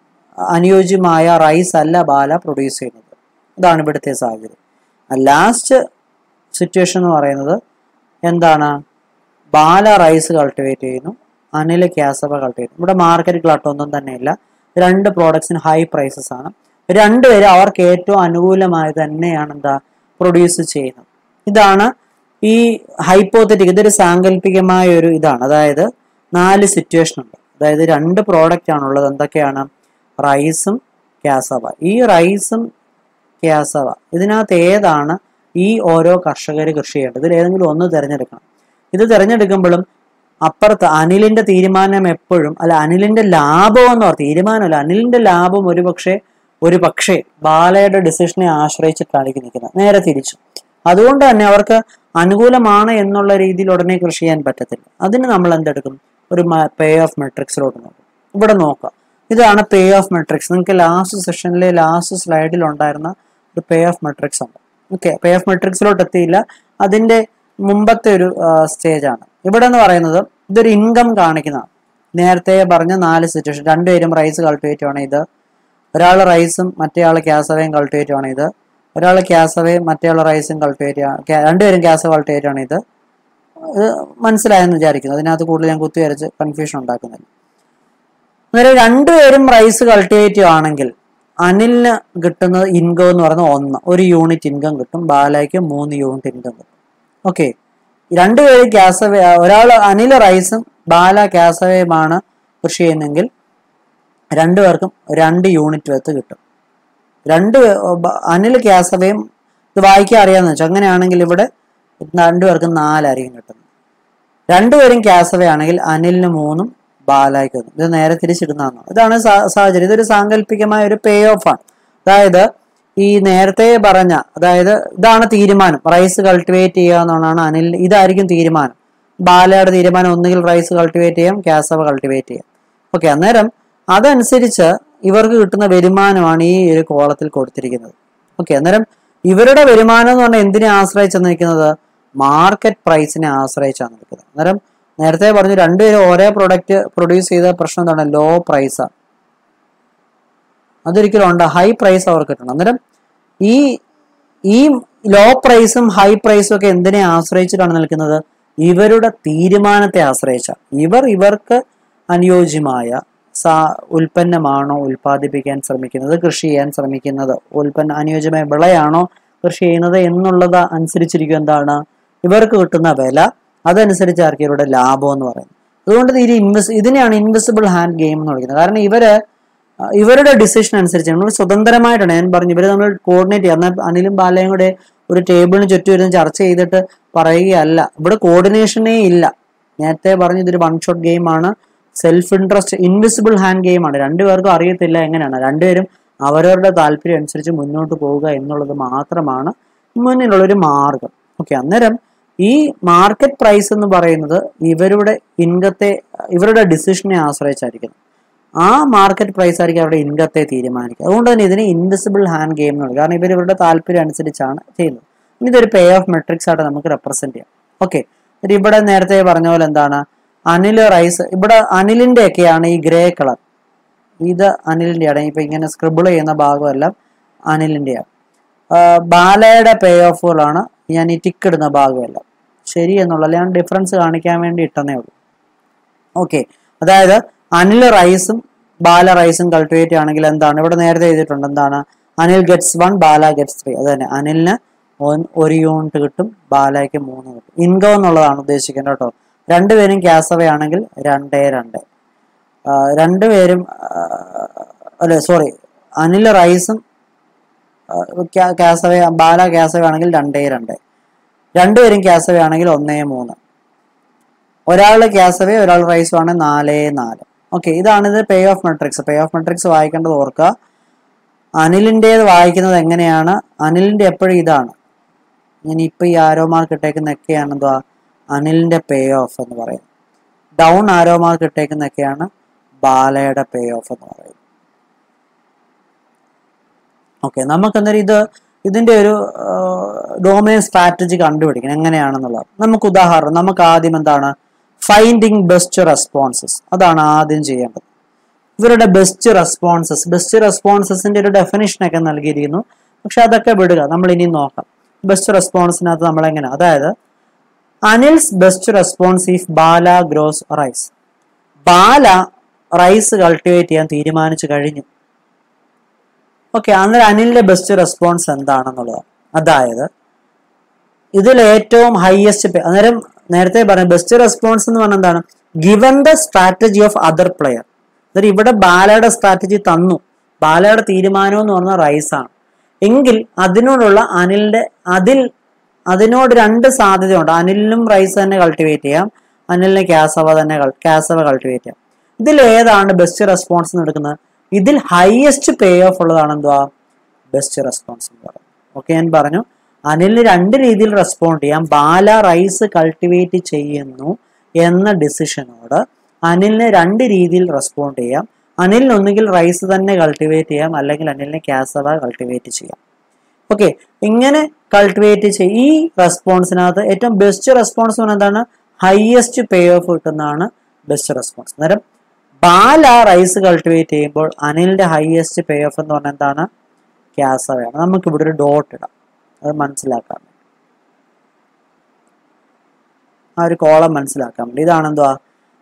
അനുയോജ്യമായ റൈസ് അല്ല ബാല പ്രൊഡ്യൂസ് ചെയ്യുന്നത് ഇതാണ് ഇവിടുത്തെ സാഹചര്യം ലാസ്റ്റ് സിറ്റുവേഷൻ എന്ന് പറയുന്നത് എന്താണ് ബാല റൈസ് കൾട്ടിവേറ്റ് ചെയ്യുന്നു അനിൽ ക്യാസവ കൾട്ടിവേറ്റ് ചെയ്യുന്നു ഇവിടെ മാർക്കറ്റ് ഗ്ലട്ടൊന്നും തന്നെയില്ല രണ്ട് പ്രോഡക്ട്സിന് ഹൈ പ്രൈസസ് ആണ് രണ്ടുപേരും അവർക്ക് ഏറ്റവും അനുകൂലമായി തന്നെയാണ് എന്താ പ്രൊഡ്യൂസ് ചെയ്യുന്നത് ഇതാണ് ഈ ഹൈപ്പോത്തറ്റിക് ഇതൊരു സാങ്കല്പികമായ ഒരു ഇതാണ് അതായത് നാല് സിറ്റുവേഷൻ ഉണ്ട് അതായത് രണ്ട് പ്രോഡക്റ്റ് ആണുള്ളത് എന്തൊക്കെയാണ് റൈസും ക്യാസവ ഈ റൈസും ക്യാസവ ഇതിനകത്ത് ഏതാണ് ഈ ഓരോ കർഷകർ കൃഷി ചെയ്യേണ്ടത് ഇതിൽ ഏതെങ്കിലും ഒന്ന് തിരഞ്ഞെടുക്കണം ഇത് തിരഞ്ഞെടുക്കുമ്പോഴും അപ്പുറത്ത് അനിലിന്റെ തീരുമാനം എപ്പോഴും അല്ല അനിലിന്റെ ലാഭം എന്ന് പറഞ്ഞ തീരുമാനമല്ല അനിലിന്റെ ലാഭം ഒരു പക്ഷേ ഒരു പക്ഷേ ബാലയുടെ ഡിസിഷനെ ആശ്രയിച്ചിട്ടായിരിക്കും നിൽക്കുന്നത് നേരെ തിരിച്ചു അതുകൊണ്ട് തന്നെ അവർക്ക് അനുകൂലമാണ് എന്നുള്ള രീതിയിൽ ഉടനെ കൃഷി ചെയ്യാൻ പറ്റത്തില്ല അതിന് നമ്മൾ എന്തെടുക്കും ഒരു പേ ഓഫ് മെട്രിക്സിലോട്ട് നോക്കും ഇവിടെ നോക്കാം ഇതാണ് പേ ഓഫ് മെട്രിക്സ് നിങ്ങൾക്ക് ലാസ്റ്റ് സെഷനിലെ ലാസ്റ്റ് സ്ലൈഡിൽ ഉണ്ടായിരുന്ന ഒരു പേ ഓഫ് മെട്രിക്സ് ഉണ്ട് ഓക്കെ പേ ഓഫ് മെട്രിക്സിലോട്ട് എത്തിയില്ല അതിന്റെ മുമ്പത്തെ ഒരു സ്റ്റേജ് ആണ് ഇവിടെ എന്ന് പറയുന്നത് ഇതൊരു ഇൻകം കാണിക്കുന്നതാണ് നേരത്തെ പറഞ്ഞ നാല് സിറ്റുവേഷൻ രണ്ടുപേരും റൈസ് കൾട്ടിവേറ്റ് ആണ് ഇത് ഒരാൾ റൈസും മറ്റേ ആൾ ക്യാസവയും കൾട്ടിവേറ്റ് ആണ് ഇത് ഒരാൾ ക്യാസവയും മറ്റേ ആൾ റൈസും കൾട്ടിവേറ്റ് ആണ് രണ്ടുപേരും ക്യാസ കൾട്ടിവേറ്റ് ആണ് ഇത് ഇത് മനസ്സിലായെന്ന് വിചാരിക്കുന്നു അതിനകത്ത് കൂടുതൽ ഞാൻ കുത്തിവരച്ച് കൺഫ്യൂഷൻ ഉണ്ടാക്കുന്നില്ല അന്നേരം രണ്ടുപേരും റൈസ് കൾട്ടിവേറ്റ് ആണെങ്കിൽ അനിലിന് കിട്ടുന്നത് ഇൻകം എന്ന് പറയുന്നത് ഒന്ന് ഒരു യൂണിറ്റ് ഇൻകം കിട്ടും ബാലയ്ക്ക് മൂന്ന് യൂണിറ്റ് ഇൻകം കിട്ടും ഓക്കെ രണ്ടുപേരും ക്യാസവേ ഒരാൾ അനിൽ റൈസും ബാല ക്യാസവയുമാണ് കൃഷി ചെയ്യുന്നതെങ്കിൽ രണ്ടുപേർക്കും രണ്ട് യൂണിറ്റ് വെത്ത് കിട്ടും രണ്ട് അനിൽ ക്യാസവയും ഇത് വായിക്കാൻ അറിയാമെന്ന് വെച്ചാൽ അങ്ങനെയാണെങ്കിൽ ഇവിടെ രണ്ടുപേർക്കും നാലായിരിക്കും കിട്ടുന്നത് രണ്ടുപേരും ക്യാസവയാണെങ്കിൽ അനിലിന് മൂന്നും ബാലായ്ക്ക് ഒന്നും ഇത് നേരെ തിരിച്ചിടുന്നതാണ് ഇതാണ് സാഹചര്യം ഇതൊരു സാങ്കല്പികമായ ഒരു പേ ഓഫ് ആണ് അതായത് ഈ നേരത്തെ പറഞ്ഞ അതായത് ഇതാണ് തീരുമാനം റൈസ് കൾട്ടിവേറ്റ് ചെയ്യുക എന്നുള്ളതാണ് അനിൽ ഇതായിരിക്കും തീരുമാനം ബാലയുടെ തീരുമാനം ഒന്നുകിൽ റൈസ് കൾട്ടിവേറ്റ് ചെയ്യാം ക്യാസവ കൾട്ടിവേറ്റ് ചെയ്യാം ഓക്കെ അന്നേരം അതനുസരിച്ച് ഇവർക്ക് കിട്ടുന്ന വരുമാനമാണ് ഈ ഒരു കോളത്തിൽ കൊടുത്തിരിക്കുന്നത് ഓക്കെ അന്നേരം ഇവരുടെ വരുമാനം എന്ന് പറഞ്ഞാൽ എന്തിനെ ആശ്രയിച്ചാണ് നിൽക്കുന്നത് മാർക്കറ്റ് പ്രൈസിനെ ആശ്രയിച്ചാണ് നിൽക്കുന്നത് അന്നേരം നേരത്തെ പറഞ്ഞു രണ്ടുപേരും ഒരേ പ്രൊഡക്റ്റ് പ്രൊഡ്യൂസ് ചെയ്ത പ്രശ്നം എന്താണ് ലോ പ്രൈസാണ് അതൊരിക്കലും ഉണ്ട് ഹൈ പ്രൈസ് അവർക്ക് കിട്ടണം അന്നേരം ഈ ഈ ലോ പ്രൈസും ഹൈ പ്രൈസും ഒക്കെ എന്തിനെ ആശ്രയിച്ചിട്ടാണ് നിൽക്കുന്നത് ഇവരുടെ തീരുമാനത്തെ ആശ്രയിച്ച ഇവർ ഇവർക്ക് അനുയോജ്യമായ സാ ഉൽപ്പന്നമാണോ ഉൽപ്പാദിപ്പിക്കാൻ ശ്രമിക്കുന്നത് കൃഷി ചെയ്യാൻ ശ്രമിക്കുന്നത് ഉൽപ്പന്ന അനുയോജ്യമായ വിളയാണോ കൃഷി ചെയ്യുന്നത് എന്നുള്ളത് അനുസരിച്ചിരിക്കും എന്താണ് ഇവർക്ക് കിട്ടുന്ന വില അതനുസരിച്ചായിരിക്കും ഇവരുടെ ലാഭം എന്ന് പറയുന്നത് അതുകൊണ്ട് ഇത് ഇൻവെസ് ഇതിനെയാണ് ഇൻവെസിബിൾ ഹാൻഡ് ഗെയിം എന്ന് വിളിക്കുന്നത് കാരണം ഇവര് ഇവരുടെ ഡിസിഷൻ അനുസരിച്ച് നമ്മൾ സ്വതന്ത്രമായിട്ടാണ് ഞാൻ പറഞ്ഞു ഇവര് നമ്മൾ കോർഡിനേറ്റ് ചെയ്യുക എന്നാൽ അനിലും ബാലയും കൂടെ ഒരു ടേബിളിന് ചുറ്റും ഇരുന്ന് ചർച്ച ചെയ്തിട്ട് പറയുകയല്ല ഇവിടെ കോർഡിനേഷനേ ഇല്ല നേരത്തെ പറഞ്ഞു ഇതൊരു വൺ ഷോട്ട് ഗെയിം ആണ് self interest invisible hand game ആണ് രണ്ടുപേർക്കും അറിയത്തില്ല എങ്ങനെയാണ് രണ്ടുപേരും അവരവരുടെ താല്പര്യം അനുസരിച്ച് മുന്നോട്ട് പോവുക എന്നുള്ളത് മാത്രമാണ് മുന്നിലുള്ള ഒരു മാർഗം ഓക്കെ അന്നേരം ഈ മാർക്കറ്റ് പ്രൈസ് എന്ന് പറയുന്നത് ഇവരുടെ ഇൻകത്തെ ഇവരുടെ ഡിസിഷനെ ആശ്രയിച്ചായിരിക്കും ആ മാർക്കറ്റ് പ്രൈസ് ആയിരിക്കും അവരുടെ ഇൻകത്തെ തീരുമാനിക്കുക അതുകൊണ്ട് തന്നെ ഇതിനെ ഇൻവിസിബിൾ ഹാൻഡ് ഗെയിം എന്ന് പറയും കാരണം ഇവർ ഇവരുടെ താല്പര്യം അനുസരിച്ചാണ് ചെയ്യുന്നത് ഇനി ഇതൊരു പേ ഓഫ് മെട്രിക്സ് ആയിട്ട് നമുക്ക് റെപ്രസെന്റ് ചെയ്യാം ഓക്കെ എന്നിട്ട് ഇവിടെ നേരത്തെ പറഞ്ഞ പോലെ എന്താണ് അനിൽ റൈസ് ഇവിടെ അനിലിന്റെ ഒക്കെയാണ് ഈ ഗ്രേ കളർ ഇത് അനിലിന്റെയാണ് ഇപ്പൊ ഇങ്ങനെ സ്ക്രിബിൾ ചെയ്യുന്ന ഭാഗമെല്ലാം അനിലിന്റെയാണ് ബാലയുടെ പേ ഓഫുകളാണ് ഞാൻ ഈ ടിക്ക് ഇടുന്ന ഭാഗമെല്ലാം ശരി എന്നുള്ളത് ഞാൻ ഡിഫറൻസ് കാണിക്കാൻ വേണ്ടി ഇട്ടെന്നേ ഉള്ളൂ ഓക്കെ അതായത് അനിൽ റൈസും ബാല റൈസും കൾട്ടിവേറ്റ് ആണെങ്കിൽ എന്താണ് ഇവിടെ നേരത്തെ ചെയ്തിട്ടുണ്ട് എന്താണ് Anil gets one Bala gets three അത് തന്നെ അനിലിന് ഒരു യൂണിറ്റ് കിട്ടും ബാലയ്ക്ക് മൂന്ന് കിട്ടും ഇൻകം എന്നുള്ളതാണ് ഉദ്ദേശിക്കുന്നത് കേട്ടോ രണ്ടുപേരും ക്യാസവയാണെങ്കിൽ രണ്ടേ രണ്ട് രണ്ടുപേരും അല്ലെ സോറി അനിൽ റൈസും ക്യാസവ ബാല ക്യാസവ ആണെങ്കിൽ രണ്ടേ രണ്ട് രണ്ടുപേരും ക്യാസവ ആണെങ്കിൽ ഒന്നേ മൂന്ന് ഒരാൾ ക്യാസവേ ഒരാൾ റൈസും ആണ് നാലേ നാല് ഓക്കെ ഇതാണ് ഇത് payoff matrix payoff matrix വായിക്കേണ്ടത് ഓർക്കുക അനിലിൻ്റേത് വായിക്കുന്നത് എങ്ങനെയാണ് അനിലിൻ്റെ എപ്പോഴും ഇതാണ് ഞാൻ ഇപ്പം ഈ ആരോ മാർക്ക് ഇട്ടേക്കുന്നൊക്കെയാണ് എന്തുവാ അനിലിന്റെ പേ ഓഫ് എന്ന് പറയുന്നത് ഡൗൺ ആരോ മാർക്ക് ഇട്ടേക്കുന്നൊക്കെയാണ് ബാലയുടെ പേ ഓഫ് എന്ന് പറയുന്നത് ഓക്കെ നമുക്ക് അന്നേരം ഇത് ഇതിന്റെ ഒരു ഡോമിനൻ സ്ട്രാറ്റജി കണ്ടുപിടിക്കണം എങ്ങനെയാണെന്നുള്ളത് നമുക്ക് ഉദാഹരണം നമുക്ക് ആദ്യം എന്താണ് ഫൈൻഡിങ് ബെസ്റ്റ് റെസ്പോൺസസ് അതാണ് ആദ്യം ചെയ്യേണ്ടത് ഇവരുടെ ബെസ്റ്റ് റെസ്പോൺസസ് ബെസ്റ്റ് റെസ്പോൺസസിന്റെ ഒരു ഡെഫിനിഷൻ ഒക്കെ നൽകിയിരിക്കുന്നു പക്ഷെ അതൊക്കെ വിടുക നമ്മൾ ഇനി നോക്കാം ബെസ്റ്റ് റെസ്പോൺസിനകത്ത് നമ്മൾ എങ്ങനെ അതായത് Anil's best response if Bala grows rice Bala rice cultivate ചെയ്യാൻ തീരുമാനിച്ചു കഴിഞ്ഞു ഓക്കെ അന്നേരം അനിലിന്റെ ബെസ്റ്റ് റെസ്പോൺസ് എന്താണെന്നുള്ളത് അതായത് ഇതിൽ ഏറ്റവും ഹയസ്റ്റ് അന്നേരം നേരത്തെ പറഞ്ഞു ബെസ്റ്റ് റെസ്പോൺസ് എന്ന് പറഞ്ഞാൽ എന്താണ് given the strategy of other player അന്നേരം ഇവിടെ ബാലയുടെ സ്ട്രാറ്റജി തന്നു ബാലയുടെ തീരുമാനം എന്ന് പറഞ്ഞാൽ റൈസ് ആണ് എങ്കിൽ അതിനോടുള്ള അനിലിന്റെ അതിൽ അതിനോട് രണ്ട് സാധ്യതയുണ്ട് അനിലിനും റൈസ് തന്നെ കൾട്ടിവേറ്റ് ചെയ്യാം അനിലിന് കാസവ തന്നെ കാസവ കൾട്ടിവേറ്റ് ചെയ്യാം ഇതിൽ ഏതാണ് ബെസ്റ്റ് റെസ്പോൺസ് എന്ന് എടുക്കുന്നത് ഇതിൽ ഹയസ്റ്റ് പേ ഓഫ് ഉള്ളതാണ് എന്തുവാ ബെസ്റ്റ് റെസ്പോൺസ് എന്ന് പറയുന്നത് ഓക്കെ ഞാൻ പറഞ്ഞു അനിലിന് രണ്ട് രീതിയിൽ റെസ്പോണ്ട് ചെയ്യാം ബാല റൈസ് കൾട്ടിവേറ്റ് ചെയ്യുന്നു എന്ന ഡിസിഷനോട് അനിലിന് രണ്ട് രീതിയിൽ റെസ്പോണ്ട് ചെയ്യാം അനിലിന് ഒന്നുകിൽ റൈസ് തന്നെ കൾട്ടിവേറ്റ് ചെയ്യാം അല്ലെങ്കിൽ അനിലിന് കാസവ കൾട്ടിവേറ്റ് ചെയ്യാം ഓക്കെ ഇങ്ങനെ കൾട്ടിവേറ്റ് ചെയ്യും ഈ റെസ്പോൺസിനകത്ത് ഏറ്റവും ബെസ്റ്റ് റെസ്പോൺസ് എന്താണ് ഹയസ്റ്റ് പേ ഓഫ് കിട്ടുന്നതാണ് ബെസ്റ്റ് റെസ്പോൺസ് അന്നേരം ബാല റൈസ് കൾട്ടിവേറ്റ് ചെയ്യുമ്പോൾ അനിലിന്റെ ഹയസ്റ്റ് പേ ഓഫ് എന്ന് പറഞ്ഞാൽ എന്താണ് കാസവയാണ് നമുക്ക് ഇവിടെ ഒരു ഡോട്ട് ഇടാം അത് മനസ്സിലാക്കാൻ വേണ്ടി ആ ഒരു കോളം മനസ്സിലാക്കാൻ വേണ്ടി ഇതാണ് എന്തുവാ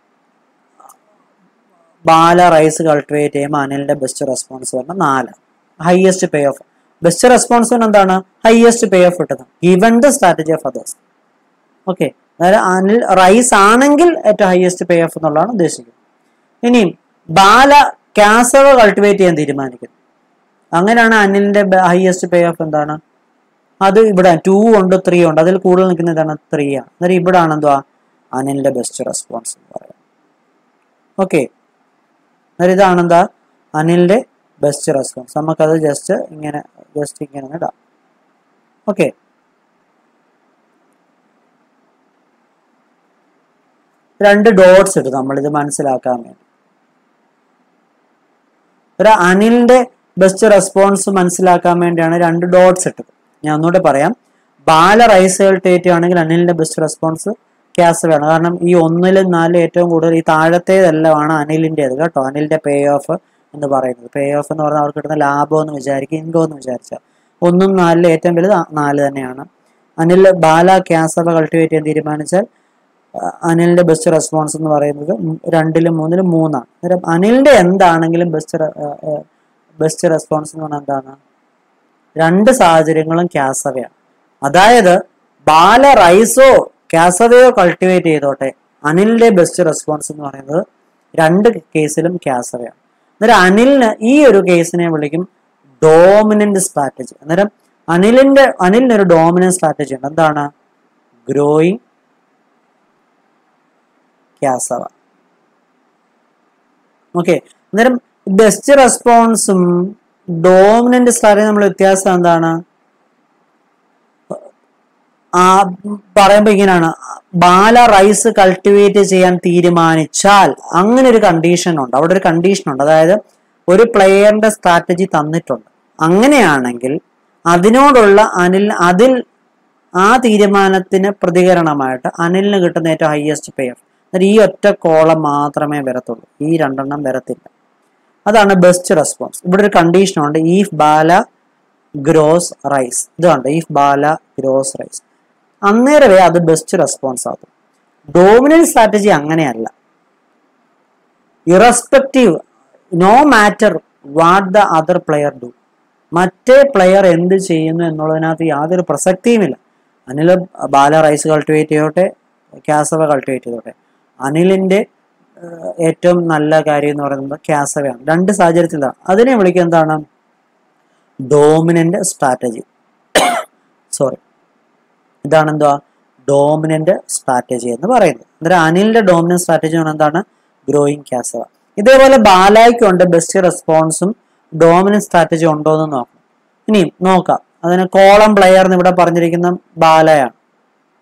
ബാല റൈസ് കൾട്ടിവേറ്റ് ചെയ്യുമ്പോൾ അനിലിന്റെ ബെസ്റ്റ് റെസ്പോൺസ് പറഞ്ഞാൽ നാല് highest payoff best response എന്താണ് ഹയസ്റ്റ് പേ ഓഫ് കിട്ടുന്നത് given the strategy of others okay അതായത് അനിൽ റൈസ് ആണെങ്കിൽ ഏറ്റവും ഹയസ്റ്റ് പേ ഓഫ് എന്നുള്ളതാണ് ഉദ്ദേശിക്കുന്നത് ഇനിയും ബാല കാസവ കൾട്ടിവേറ്റ് ചെയ്യാൻ തീരുമാനിക്കുന്നു അങ്ങനെയാണ് അനിലിന്റെ ഹയസ്റ്റ് പേ ഓഫ് എന്താണ് അത് ഇവിടെ ടു ഉണ്ട് ത്രീ ഉണ്ട് അതിൽ കൂടുതൽ നിൽക്കുന്ന എന്താണ് ത്രീ ആണ് അന്നേരം ഇവിടെ ആണ് എന്തുവാ അനിലിന്റെ ബെസ്റ്റ് റെസ്പോൺസ് എന്ന് പറയാം ഓക്കെ അന്നേരം ഇതാണ് എന്താ അനിലിന്റെ ബെസ്റ്റ് റെസ്പോൺസ് നമുക്കത് ജസ്റ്റ് ഇങ്ങനെ ജസ്റ്റ് ഇങ്ങനെ ഒന്ന് ഇടാം ഓക്കെ രണ്ട് ഡോട്ട്സ് ഇട്ടു നമ്മളിത് മനസ്സിലാക്കാൻ വേണ്ടി ഒരു അനിലിന്റെ ബെസ്റ്റ് റെസ്പോൺസ് മനസ്സിലാക്കാൻ വേണ്ടിയാണ് രണ്ട് ഡോട്ട്സ് ഇട്ടത് ഞാൻ ഒന്നുകൂടെ പറയാം ബാല റൈസ് ടേറ്റ് ആണെങ്കിൽ അനിലിന്റെ ബെസ്റ്റ് റെസ്പോൺസ് ക്യാസലാണ് കാരണം ഈ ഒന്നിലും നാലിലും ഏറ്റവും കൂടുതൽ ഈ താഴത്തേതെല്ലാമാണ് അനിലിൻ്റെത് കേട്ടോ അനിലിന്റെ പേ ഓഫ് എന്ന് പറയുന്നത് പേ ഓഫ് എന്ന് പറഞ്ഞാൽ അവർക്ക് കിട്ടുന്ന ലാഭം എന്ന് വിചാരിക്കുക ഇൻകം എന്ന് വിചാരിച്ചാൽ ഒന്നും നാലിലും ഏറ്റവും വലുത് നാല് തന്നെയാണ് അനിൽ ബാല ക്യാസവ കൾട്ടിവേറ്റ് ചെയ്യാൻ തീരുമാനിച്ചാൽ അനിലിന്റെ ബെസ്റ്റ് റെസ്പോൺസ് എന്ന് പറയുന്നത് രണ്ടിലും മൂന്നിലും മൂന്നാണ് അന്നേരം അനിലിന്റെ എന്താണെങ്കിലും ബെസ്റ്റ് ബെസ്റ്റ് റെസ്പോൺസ് എന്ന് പറഞ്ഞാൽ എന്താണ് രണ്ട് സാഹചര്യങ്ങളും ക്യാസവയാണ് അതായത് ബാല റൈസോ കാസവയോ കൾട്ടിവേറ്റ് ചെയ്തോട്ടെ അനിലിന്റെ ബെസ്റ്റ് റെസ്പോൺസ് എന്ന് പറയുന്നത് രണ്ട് കേസിലും കാസവയാണ് അന്നേരം അനിലിന് ഈ ഒരു കേസിനെ വിളിക്കും ഡോമിനന്റ് സ്ട്രാറ്റജി അന്നേരം അനിലിന്റെ അനിലിന് ഒരു ഡോമിനന്റ് സ്ട്രാറ്റജി ഉണ്ട് എന്താണ് ഗ്രോയിങ് കാസവ ഓക്കെ അന്നേരം ബെസ്റ്റ് റെസ്പോൺസും ഡോമിനന്റ് സ്ട്രാറ്റജി നമ്മൾ വ്യത്യാസം എന്താണ് ആ പറയുമ്പോൾ ഇങ്ങനെയാണ് ബാല റൈസ് കൾട്ടിവേറ്റ് ചെയ്യാൻ തീരുമാനിച്ചാൽ അങ്ങനെ ഒരു കണ്ടീഷൻ ഉണ്ട് അവിടെ ഒരു കണ്ടീഷൻ ഉണ്ട് അതായത് ഒരു പ്ലെയറിന്റെ സ്ട്രാറ്റജി തന്നിട്ടുണ്ട് അങ്ങനെയാണെങ്കിൽ അതിനോടുള്ള അനിൽ അതിൽ ആ തീരുമാനത്തിന് പ്രതികരണമായിട്ട് അനിലിന് കിട്ടുന്ന ഏറ്റവും ഹയസ്റ്റ് പെയർ എന്നിട്ട് ഈ ഒറ്റ കോളം മാത്രമേ വരത്തുള്ളൂ ഈ രണ്ടെണ്ണം വരത്തില്ല അതാണ് ബെസ്റ്റ് റെസ്പോൺസ് ഇവിടെ ഒരു കണ്ടീഷൻ ഉണ്ട് ഈഫ് ബാല ഗ്രോസ് റൈസ് ഇതുണ്ട് ഈഫ് ബാല ഗ്രോസ് റൈസ് അന്നേരമേ അത് ബെസ്റ്റ് റെസ്പോൺസ് ആകും ഡോമിനന്റ് സ്ട്രാറ്റജി അങ്ങനെയല്ല irrespective no matter what the other player do മറ്റേ പ്ലെയർ എന്ത് ചെയ്യുന്നു എന്നുള്ളതിനകത്ത് യാതൊരു പ്രസക്തിയുമില്ല അനിൽ ബാല റൈസ് കൾട്ടിവേറ്റ് ചെയ്തോട്ടെ കാസവ കൾട്ടിവേറ്റ് ചെയ്തോട്ടെ അനിലിന്റെ ഏറ്റവും നല്ല കാര്യം എന്ന് പറയുന്നത് കാസവയാണ് രണ്ട് സാഹചര്യത്തിലാണ് അതിനെ വിളിക്കുക എന്താണ് ഡോമിനന്റ് സ്ട്രാറ്റജി സോറി ഇതാണ് എന്തുവാ ഡോമിനന്റ് സ്ട്രാറ്റജി എന്ന് പറയുന്നത് അന്നേരം അനിലിന്റെ ഡോമിനന്റ് സ്ട്രാറ്റജി എന്താണ് ഗ്രോയിങ് കാസവ ഇതേപോലെ ബാലായ്ക്കുണ്ട് ബെസ്റ്റ് റെസ്പോൺസും ഡോമിനന്റ് സ്ട്രാറ്റജി ഉണ്ടോ എന്ന് നോക്കണം ഇനിയും നോക്കാം അതിന് കോളം പ്ലെയർ എന്ന് ഇവിടെ പറഞ്ഞിരിക്കുന്ന ബാലയാണ്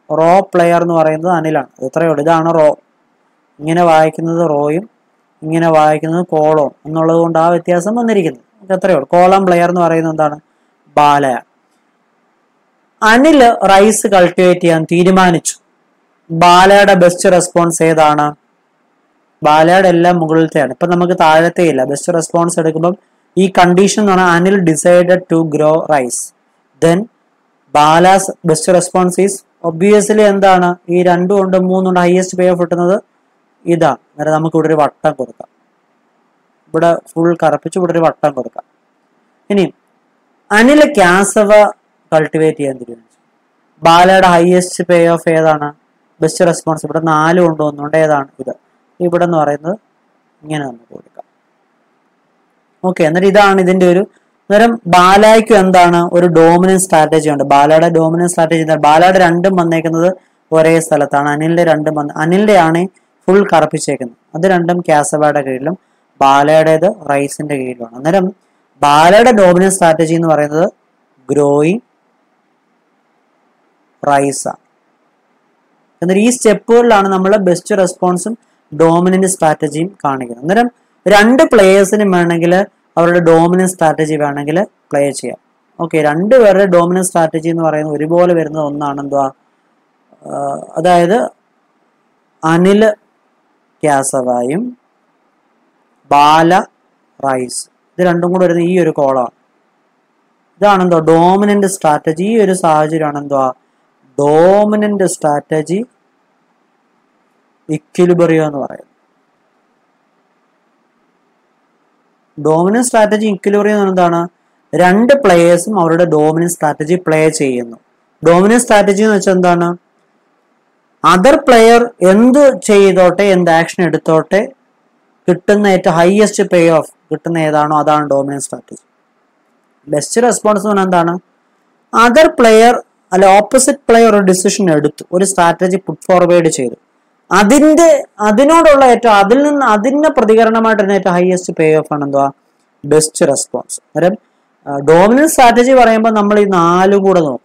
റോ പ്ലെയർ എന്ന് പറയുന്നത് അനിലാണ് ഇത് ഇത്രയേ ഉള്ളൂ ഇതാണ് റോ ഇങ്ങനെ വായിക്കുന്നത് റോയും ഇങ്ങനെ വായിക്കുന്നത് കോളവും എന്നുള്ളത് കൊണ്ട് ആ വ്യത്യാസം വന്നിരിക്കുന്നത് ഇത് എത്രയേ ഉള്ളൂ കോളം പ്ലെയർ എന്ന് പറയുന്നത് എന്താണ് ബാലയാണ് അനിൽ റൈസ് കൾട്ടിവേറ്റ് ചെയ്യാൻ തീരുമാനിച്ചു ബാലയുടെ ബെസ്റ്റ് റെസ്പോൺസ് ഏതാണ് ബാലയുടെ എല്ലാം മുകളിലത്തെയാണ് ഇപ്പൊ നമുക്ക് താഴത്തെ ഇല്ല ബെസ്റ്റ് റെസ്പോൺസ് എടുക്കുമ്പോൾ ഈ കണ്ടീഷൻ എന്ന് പറഞ്ഞാൽ Anil decided to grow rice then Bala's best response is obviously എന്താണ് ഈ രണ്ടും ഉണ്ട് മൂന്നുണ്ട് ഹയസ്റ്റ് പേ ഓഫ് കിട്ടുന്നത് ഇതാണ് അന്നേരം നമുക്ക് ഇവിടെ ഒരു വട്ടം കൊടുക്കാം ഇവിടെ ഫുൾ കറപ്പിച്ച് ഇവിടെ ഒരു വട്ടം കൊടുക്കാം ഇനി അനിൽ ക്യാസവ കൾട്ടിവേറ്റ് ചെയ്യാൻ തീരുമാനിച്ചു ബാലയുടെ ഹയസ്റ്റ് പേ ഓഫ് ഏതാണ് ബെസ്റ്റ് റെസ്പോൺസ് ഇവിടെ നാല് കൊണ്ട് ഒന്നുണ്ട് ഏതാണ് ഇത് ഇവിടെ എന്ന് പറയുന്നത് ഇങ്ങനെ നമുക്ക് കൊടുക്കാം ഓക്കെ എന്നിട്ട് ഇതാണ് ഇതിന്റെ ഒരു അന്നേരം ബാലായ്ക്കും എന്താണ് ഒരു ഡോമിനൻസ് സ്ട്രാറ്റജി ഉണ്ട് ബാലയുടെ ഡോമിനൻസ് സ്ട്രാറ്റജി എന്താണ് ബാലയുടെ രണ്ടും വന്നേക്കുന്നത് ഒരേ സ്ഥലത്താണ് അനിലിന്റെ രണ്ടും വന്ന് അനിലിന്റെ ആണ് ഫുൾ കറപ്പിച്ചേക്കുന്നത് അത് രണ്ടും കാസബയുടെ കീഴിലും ബാലയുടേത് റൈസിന്റെ കീഴിലുമാണ് അന്നേരം ബാലയുടെ ഡോമിനൻസ് സ്ട്രാറ്റജി എന്ന് പറയുന്നത് ഗ്രോയിങ് റൈസാണ് എന്നിട്ട് ഈ സ്റ്റെപ്പുകളിലാണ് നമ്മൾ ബെസ്റ്റ് റെസ്പോൺസും ഡോമിനന്റ് സ്ട്രാറ്റജിയും കാണിക്കുന്നത് അന്നേരം രണ്ട് പ്ലേയേഴ്സിനും വേണമെങ്കിൽ അവരുടെ ഡോമിനന്റ് സ്ട്രാറ്റജി വേണമെങ്കിൽ പ്ലേ ചെയ്യാം ഓക്കെ രണ്ടുപേരുടെ ഡോമിനന്റ് സ്ട്രാറ്റജി എന്ന് പറയുന്നത് ഒരുപോലെ വരുന്ന ഒന്നാണ് എന്തുവാ ആഹ് അതായത് അനിൽ ക്യാസവായും ബാല റൈസ് ഇത് രണ്ടും കൂടെ വരുന്ന ഈ ഒരു കോളമാണ് ഇതാണ് എന്തോ ഡോമിനന്റ് സ്ട്രാറ്റജി ഈ ഒരു സാഹചര്യമാണ് എന്തുവാ ഡോമിനന്റ് സ്ട്രാറ്റജി ഇക്വിലിബറിയോ എന്ന് പറയുന്നത് ഡോമിനന്റ് സ്ട്രാറ്റജി ഇക്വിലിബറിയോ എന്ന് എന്താണ് രണ്ട് പ്ലേയേഴ്സും അവരുടെ ഡോമിനന്റ് സ്ട്രാറ്റജി പ്ലേ ചെയ്യുന്നു ഡോമിനന്റ് സ്ട്രാറ്റജി എന്ന് വെച്ചാൽ എന്താണ് അതർ പ്ലെയർ എന്ത് ചെയ്തോട്ടെ എന്ത് ആക്ഷൻ എടുത്തോട്ടെ കിട്ടുന്ന ഏറ്റവും ഹയസ്റ്റ് പേ ഓഫ് കിട്ടുന്ന ഏതാണോ അതാണ് ഡോമിനന്റ് സ്ട്രാറ്റജി ബെസ്റ്റ് റെസ്പോൺസ് എന്ന് പറഞ്ഞാൽ എന്താണ് അതർ പ്ലെയർ അല്ല ഓപ്പോസിറ്റ് പ്ലെയർ ഒരു ഡിസിഷൻ എടുത്തു ഒരു സ്ട്രാറ്റജി പുട്ട് ഫോർവേഡ് ചെയ്തു അതിന്റെ അതിനോടുള്ള ഏറ്റവും അതിൽ നിന്ന് അതിന്റെ പ്രതികരണമായിട്ട് വരുന്ന ഏറ്റവും ഹയസ്റ്റ് പേ ഓഫ് ആണ് എന്തുവാ ബെസ്റ്റ് റെസ്പോൺസ് അന്നേരം ഡോമിനൻസ് സ്ട്രാറ്റജി പറയുമ്പോൾ നമ്മൾ ഈ നാലും കൂടെ നോക്കും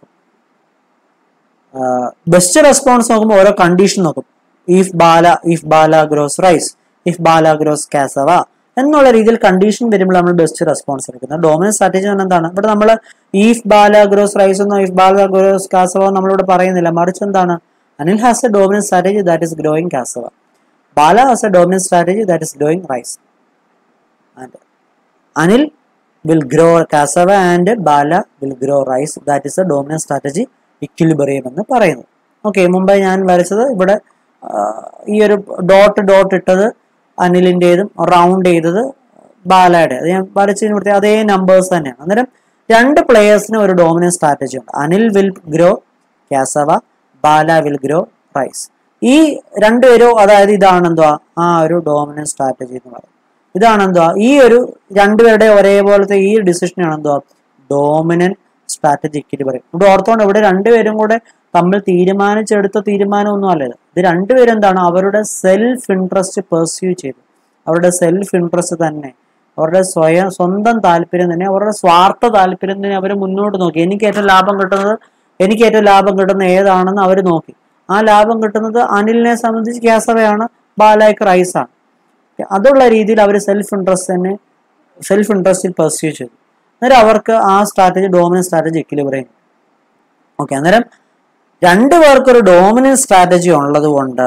ബെസ്റ്റ് റെസ്പോൺസ് നോക്കുമ്പോൾ ഓരോ കണ്ടീഷൻ നോക്കും if Bala if Bala grows rice if Bala grows cassava എന്നുള്ള രീതിയിൽ കണ്ടീഷൻ വരുമ്പോൾ നമ്മൾ ബെസ്റ്റ് റെസ്പോൺസ് എടുക്കുന്നത് ഡോമിനൻസ് സ്ട്രാറ്റജി എന്താണ് ഇവിടെ നമ്മൾ ഈഫ് ബാല ഗ്രോസ് റൈസ് എന്നോ ഇഫ് ബാല ഗ്രോസ് കാസവോ നമ്മളിവിടെ പറയുന്നില്ല മറിച്ച് എന്താണ് Anil has a dominance strategy that is growing cassava Bala has a dominance strategy that is growing rice and Anil will grow cassava and Bala will grow rice that is A dominance strategy equilibrium എന്ന് പറയുന്നു ഓക്കെ മുമ്പേ ഞാൻ വരച്ചത് ഇവിടെ ആ, ഈ ഒരു ഡോട്ട് ഡോട്ട് ഇട്ടത് അനിലിൻ്റെതും റൗണ്ട് ചെയ്തത് ബാലയുടെ അത് ഞാൻ വരച്ചതിന് പ്രത്യേകം അതേ നമ്പേഴ്സ് തന്നെയാണ് അന്നേരം രണ്ട് പ്ലേയേഴ്സിന് ഒരു ഡോമിനൻസ് സ്ട്രാറ്റജി ഉണ്ട് Anil will grow cassava Bala will grow rice ഈ രണ്ടുപേരും അതായത് ഇതാണ് എന്തുവാ ആ ഒരു ഡോമിനൻസ് സ്ട്രാറ്റജി എന്ന് പറയുന്നത് ഇതാണ് എന്തുവാ ഈ ഒരു രണ്ടുപേരുടെ ഒരേപോലത്തെ ഈ ഡിസിഷനാണ് എന്തുവാ ഡോമിനന്റ് സ്ട്രാറ്റജിക്കലി പറയും ഇവിടെ ഓർത്തോണ്ട് ഇവിടെ രണ്ടുപേരും കൂടെ തമ്മിൽ തീരുമാനിച്ചെടുത്ത തീരുമാനമൊന്നും അല്ല ഇത് ഇത് രണ്ടുപേരും എന്താണ് അവരുടെ സെൽഫ് ഇൻട്രസ്റ്റ് പെർസ്യൂ ചെയ്തു അവരുടെ സെൽഫ് ഇൻട്രസ്റ്റ് തന്നെ അവരുടെ സ്വയം സ്വന്തം താല്പര്യം തന്നെ അവരുടെ സ്വാർത്ഥ താല്പര്യം തന്നെ അവർ മുന്നോട്ട് നോക്കി എനിക്ക് ഏറ്റവും ലാഭം കിട്ടുന്നത് എനിക്ക് ഏറ്റവും ലാഭം കിട്ടുന്ന ഏതാണെന്ന് അവർ നോക്കി ആ ലാഭം കിട്ടുന്നത് അനിലിനെ സംബന്ധിച്ച് ഗ്യാസവയാണ് ബാലായ്ക്ക് റൈസാണ് അതുള്ള രീതിയിൽ അവർ സെൽഫ് ഇൻട്രസ്റ്റ് തന്നെ സെൽഫ് ഇൻട്രസ്റ്റിൽ പെർസ്യൂ ചെയ്തു അന്നേരം അവർക്ക് ആ strategy dominance strategy equilibrium okay അന്നേരം രണ്ടു പേർക്കൊരു ഡോമിനൻസ് സ്ട്രാറ്റജി ഉള്ളത് കൊണ്ട്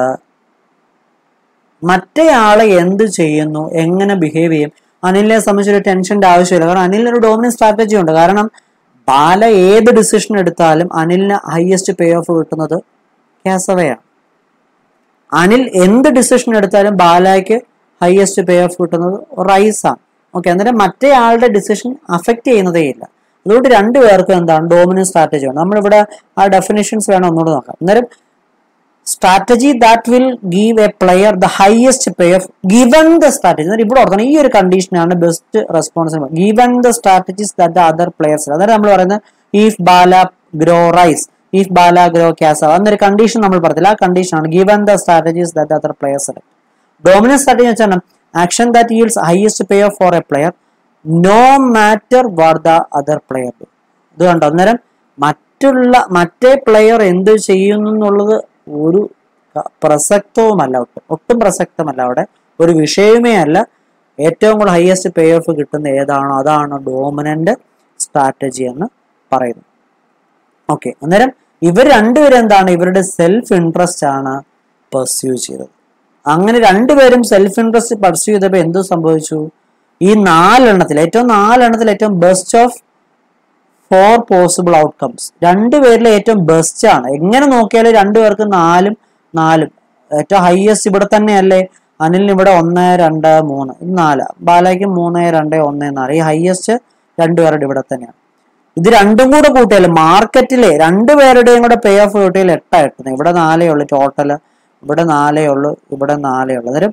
മറ്റേയാളെ എന്ത് ചെയ്യുന്നു എങ്ങനെ ബിഹേവ് ചെയ്യും അനിലിനെ സംബന്ധിച്ചൊരു ടെൻഷന്റെ ആവശ്യമില്ല കാരണം അനിലിന് ഒരു ഡോമിനൻസ് സ്ട്രാറ്റജി ഉണ്ട് കാരണം ബാല ഏത് ഡിസിഷൻ എടുത്താലും അനിലിന് ഹയസ്റ്റ് പേ ഓഫ് കിട്ടുന്നത് കാസവയാണ് അനിൽ എന്ത് ഡിസിഷൻ എടുത്താലും ബാലയ്ക്ക് ഹയസ്റ്റ് പേ ഓഫ് കിട്ടുന്നത് റൈസാണ് ഓക്കെ അന്നേരം മറ്റേ ആളുടെ ഡിസിഷൻ അഫക്റ്റ് ചെയ്യുന്നതേ ഇല്ല അതുകൊണ്ട് രണ്ടുപേർക്കും എന്താണ് ഡോമിനൻസ് സ്ട്രാറ്റജി ഉണ്ട് നമ്മളിവിടെ ആ ഡെഫിനേഷൻസ് വേണം ഒന്നുകൂടെ നോക്കാം അന്നേരം strategy that will give a player the highest payoff given the strategy അന്നേരം ഇവിടെ ഓർക്കണം ഈ ഒരു കണ്ടീഷനാണ് best response given the strategies that the other players അന്നേരം നമ്മൾ പറയുന്നത് if Bala grow rice if Bala grow cassava എന്നൊരു കണ്ടീഷൻ നമ്മൾ പറഞ്ഞില്ല ആ കണ്ടീഷനാണ് given the strategies that other players dominance strategy വെച്ചാൽ action that yields highest payoff for a player no matter what the other player ഇത് കണ്ടോ അന്നേരം മറ്റുള്ള മറ്റേ പ്ലെയർ എന്ത് ചെയ്യുന്നു എന്നുള്ളത് ഒരു ക- പ്രസക്തവുമല്ല ഒട്ടും ഒട്ടും പ്രസക്തമല്ല അവിടെ ഒരു വിഷയമേ അല്ല ഏറ്റവും കൂടുതൽ ഹയസ്റ്റ് പേ ഓഫ് കിട്ടുന്ന ഏതാണോ അതാണ് ഡോമിനന്റ് സ്ട്രാറ്റജി എന്ന് പറയുന്നത് ഓക്കെ അന്നേരം ഇവർ രണ്ടുപേരും എന്താണ് ഇവരുടെ സെൽഫ് ഇൻട്രസ്റ്റ് ആണ് പെർസ്യൂ ചെയ്തത് അങ്ങനെ രണ്ടുപേരും സെൽഫ് ഇൻട്രസ്റ്റ് പെർസ്യൂ ചെയ്തപ്പോൾ എന്ത് സംഭവിച്ചു ഈ നാലെണ്ണത്തിൽ ഏറ്റവും നാലെണ്ണത്തിൽ ഏറ്റവും best of four possible outcomes രണ്ടുപേരിലെ ഏറ്റവും ബെസ്റ്റ് ആണ് എങ്ങനെ നോക്കിയാലും രണ്ടുപേർക്ക് നാലും നാലും ഏറ്റവും ഹയസ്റ്റ് ഇവിടെ തന്നെയല്ലേ അനിലിന് ഇവിടെ ഒന്ന് രണ്ട് മൂന്ന് ഇത് നാല് ബാലയ്ക്ക് മൂന്ന് രണ്ട് ഒന്ന് നാല് ഈ ഹയസ്റ്റ് രണ്ടുപേരുടെ ഇവിടെ തന്നെയാണ് ഇത് രണ്ടും കൂടെ കൂട്ടിയാൽ മാർക്കറ്റിലെ രണ്ടുപേരുടെയും കൂടെ പേ ഓഫ് കൂട്ടിയാൽ എട്ടാ എട്ടുന്നത് ഇവിടെ നാലേ ഉള്ളൂ ടോട്ടൽ ഇവിടെ നാലേ ഉള്ളൂ ഇവിടെ നാലേ ഉള്ളൂ അന്നേരം